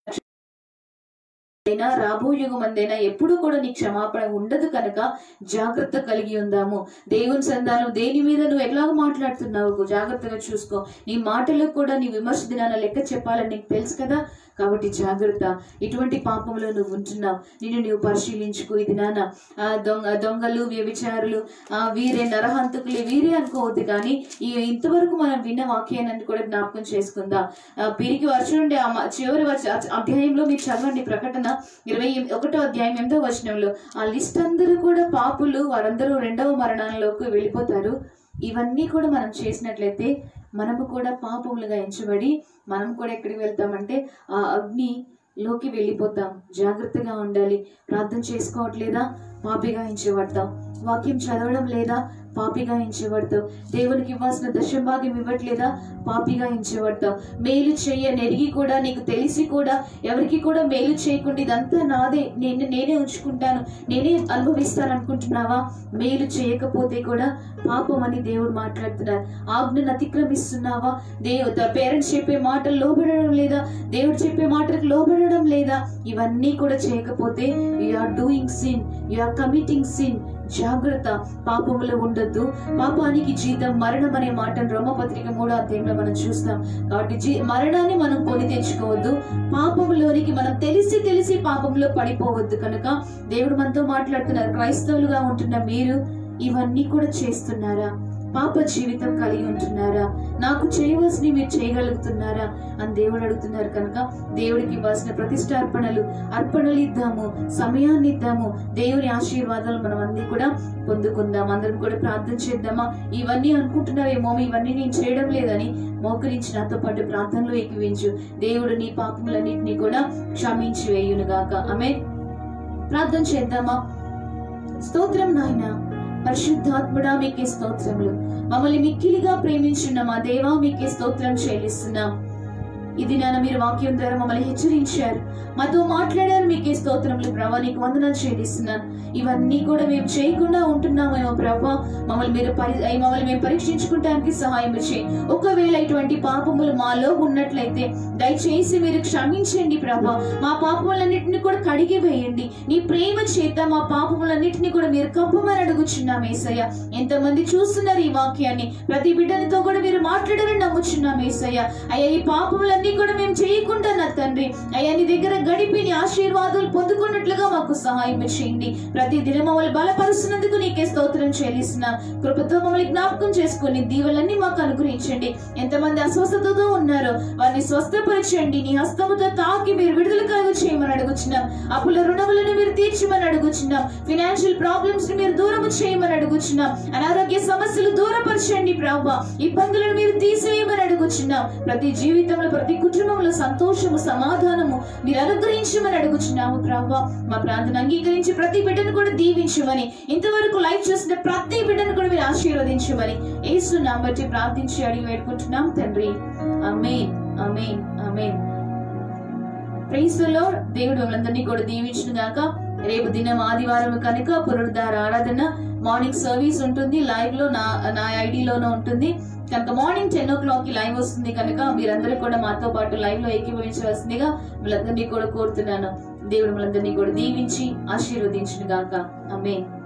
అయినా రాబోయుగం అందైనా ఎప్పుడు కూడా నీ క్షమాపణ ఉండదు కనుక జాగ్రత్త కలిగి ఉందాము దేవుని సంధానం దేని మీద నువ్వు ఎలాగ మాట్లాడుతున్నావు జాగ్రత్తగా చూసుకో నీ మాటలకు కూడా నీ విమర్శ దినాన లెక్క చెప్పాలని నీకు తెలుసు కదా కాబట్టి జాగ్రత్త ఇటువంటి పాపంలో నువ్వు ఉంటున్నావు నిన్ను నువ్వు పరిశీలించుకో ఇది నాన్న ఆ దొంగ దొంగలు వ్యభిచారులు ఆ వీరే నరహంతకులు వీరే అనుకోవద్దు కానీ ఈ ఇంతవరకు మనం విన్న వాక్యాన్ని కూడా జ్ఞాపకం చేసుకుందాం ఆ, పిరికి వర్షుండే ఆ మ- చివరి వర్ష అధ్యాయంలో మీరు చదవండి ప్రకటన ఇరవై ఎనిమిది- ఒకటో అధ్యాయం ఎనిమిదో వచనంలో ఆ లిస్ట్ అందరూ కూడా పాపులు వారందరూ రెండవ మరణంలోకి వెళ్ళిపోతారు ఇవన్నీ కూడా మనం చేసినట్లయితే మనము కూడా పాపములుగా ఎంచబడి మనం కూడా ఎక్కడికి వెళ్తామంటే ఆ అగ్ని లోకి వెళ్ళిపోతాం జాగ్రత్తగా ఉండాలి ప్రార్థన చేసుకోవట్లేదా పాపిగా ఎంచబడతాం వాక్యం చదవడం లేదా పాపిగా ఎంచబడతావు దేవునికి ఇవ్వాల్సిన దశభాగ్యం ఇవ్వట్లేదా పాపిగా ఎంచబడతావు మేలు చెయ్య నెరిగి కూడా నీకు తెలిసి కూడా ఎవరికి కూడా మేలు చేయకుండా ఇదంతా నాదే నేను నేనే ఉంచుకుంటాను నేనే అనుభవిస్తాను అనుకుంటున్నావా మేలు చేయకపోతే కూడా పాపం అని దేవుడు మాట్లాడుతున్నారు ఆజ్ఞను అతిక్రమిస్తున్నావా దేవు పేరెంట్స్ చెప్పే మాటలు లోబడడం లేదా దేవుడు చెప్పే మాటలకు లోబడడం లేదా ఇవన్నీ కూడా చేయకపోతే you are doing sin you are committing sin జాగ్రత్త పాపములో ఉండొద్దు పాపానికి జీతం మరణం అనే మాటను రోమపత్రిక మూడో అధ్యాయంలో మనం చూస్తాం కాబట్టి జీ మరణాన్ని మనం కొని తెచ్చుకోవద్దు పాపములోనికి మనం తెలిసి తెలిసి పాపంలో పడిపోవద్దు కనుక దేవుడు మనతో మాట్లాడుతున్నారు క్రైస్తవులుగా ఉంటున్న మీరు ఇవన్నీ కూడా చేస్తున్నారా పాప జీవితం కలిగి ఉంటున్నారా నాకు చేయవలసినవి మీరు చేయగలుగుతున్నారా అని దేవుడు అడుగుతున్నారు కనుక దేవుడికి ఇవ్వాల్సిన ప్రతిష్టార్పణలు అర్పణలు ఇద్దాము సమయాన్ని ఇద్దాము దేవుని ఆశీర్వాదాలు మనం అన్ని కూడా పొందుకుందాం అందరం కూడా ప్రార్థన చేద్దామా ఇవన్నీ అనుకుంటున్నావేమో ఇవన్నీ నేను చేయడం లేదని మోకరించి నాతో పాటు ప్రార్థనలో ఎక్కివించు దేవుడు నీ పాపములన్నింటినీ కూడా క్షమించి వేయునుగాక ఆమె ప్రార్థన చేద్దామా స్తోత్రం నాయన పరిశుద్ధాత్ముడా మీకే స్తోత్రములు మమ్మల్ని మిక్కిలిగా ప్రేమించున్న మా దేవా మీకే స్తోత్రం చెల్లిస్తున్నాం ఇది నాన్న మీరు వాక్యం ద్వారా మమ్మల్ని హెచ్చరించారు మాతో మాట్లాడారు మీకే స్తోత్రములు ప్రభా నీకు వందనాలు చెల్లిస్తున్నాను ఇవన్నీ కూడా మేము చేయకుండా ఉంటున్నామేమో ప్రభా మమ్మల్ని మీరు పరి అయి మమ్మల్ని మేము పరీక్షించుకుంటానికి సహాయం చేయి ఒకవేళ ఇటువంటి పాపములు మాలో ఉన్నట్లయితే దయచేసి మీరు క్షమించండి ప్రభా మా పాపములన్నింటినీ కూడా కడిగి వేయండి నీ ప్రేమ చేత మా పాపములన్నింటినీ కూడా మీరు కప్పమని అడుగుచున్నాం ఏసయ్య ఎంతమంది చూస్తున్నారు ఈ వాక్యాన్ని ప్రతి బిడ్డలతో కూడా మీరు మాట్లాడారని నమ్ముచున్నాం ఏసయ్య అయ్యా ఈ పాపములన్నీ కూడా మేము చేయకుండా నా తండ్రి అయ్యా నీ దగ్గర గడిపి నీ ఆశీర్వాదాలు పొందుకున్నట్లుగా మాకు సహాయం చేయండి ప్రతి దినం మమ్మల్ని బలపరుస్తున్నందుకు నీకే స్తోత్రం చెల్లిస్తున్నాం కృపతో మమ్మల్ని జ్ఞాపకం చేసుకుని దీవులన్నీ మాకు అనుగ్రహించండి ఎంతమంది అస్వస్థతతో ఉన్నారో వారిని స్వస్థపరచండి నీ హస్తముతో తాకి మీరు విడుదల కలుగు చేయమని అడుగుచున్నాం అప్పుల రుణములను మీరు తీర్చమని అడుగుచున్నాం ఫినాన్షియల్ ప్రాబ్లమ్స్ ని మీరు దూరము చేయమని అడుగుచున్నాం అనారోగ్య సమస్యలు దూరపరచండి ప్రభా ఇబ్బందులను మీరు తీసేయమని అడుగుచున్నాం ప్రతి జీవితంలో ప్రతి కుటుంబంలో సంతోషము సమాధానము మీరు అనుగ్రహించమని అడుగుచున్నాము ప్రభా మా ప్రార్థన అంగీకరించి ప్రతి బిడ్డను కూడా దీవించమని ఇంతవరకు లైఫ్ చూసిన ప్రతి బిడ్డను కూడా మీరు ఆశీర్వదించమని యేసు నామం బట్టి ప్రార్థించి అడిగి వేడుకుంటున్నాం తండ్రి అమేన్ అమేన్ అమేన్ ప్రైస్లో దేవుడు మిమ్మల్ని కూడా దీవించిన గాక రేపు దినం ఆదివారం కనుక పునరుద్ధార ఆరాధన మార్నింగ్ సర్వీస్ ఉంటుంది లైవ్ లో నా నా ఐడిలోనే ఉంటుంది కనుక మార్నింగ్ టెన్ ఓ క్లాక్ కి లైవ్ వస్తుంది కనుక మీరందరూ కూడా మాతో పాటు లైవ్ లో ఏకీభవించవలసిందిగా మిమ్మల్ందరినీ కూడా కోరుతున్నాను దేవుడు మిమ్మల్ందరినీ కూడా దీవించి ఆశీర్వదించిన గాక ఆమేన్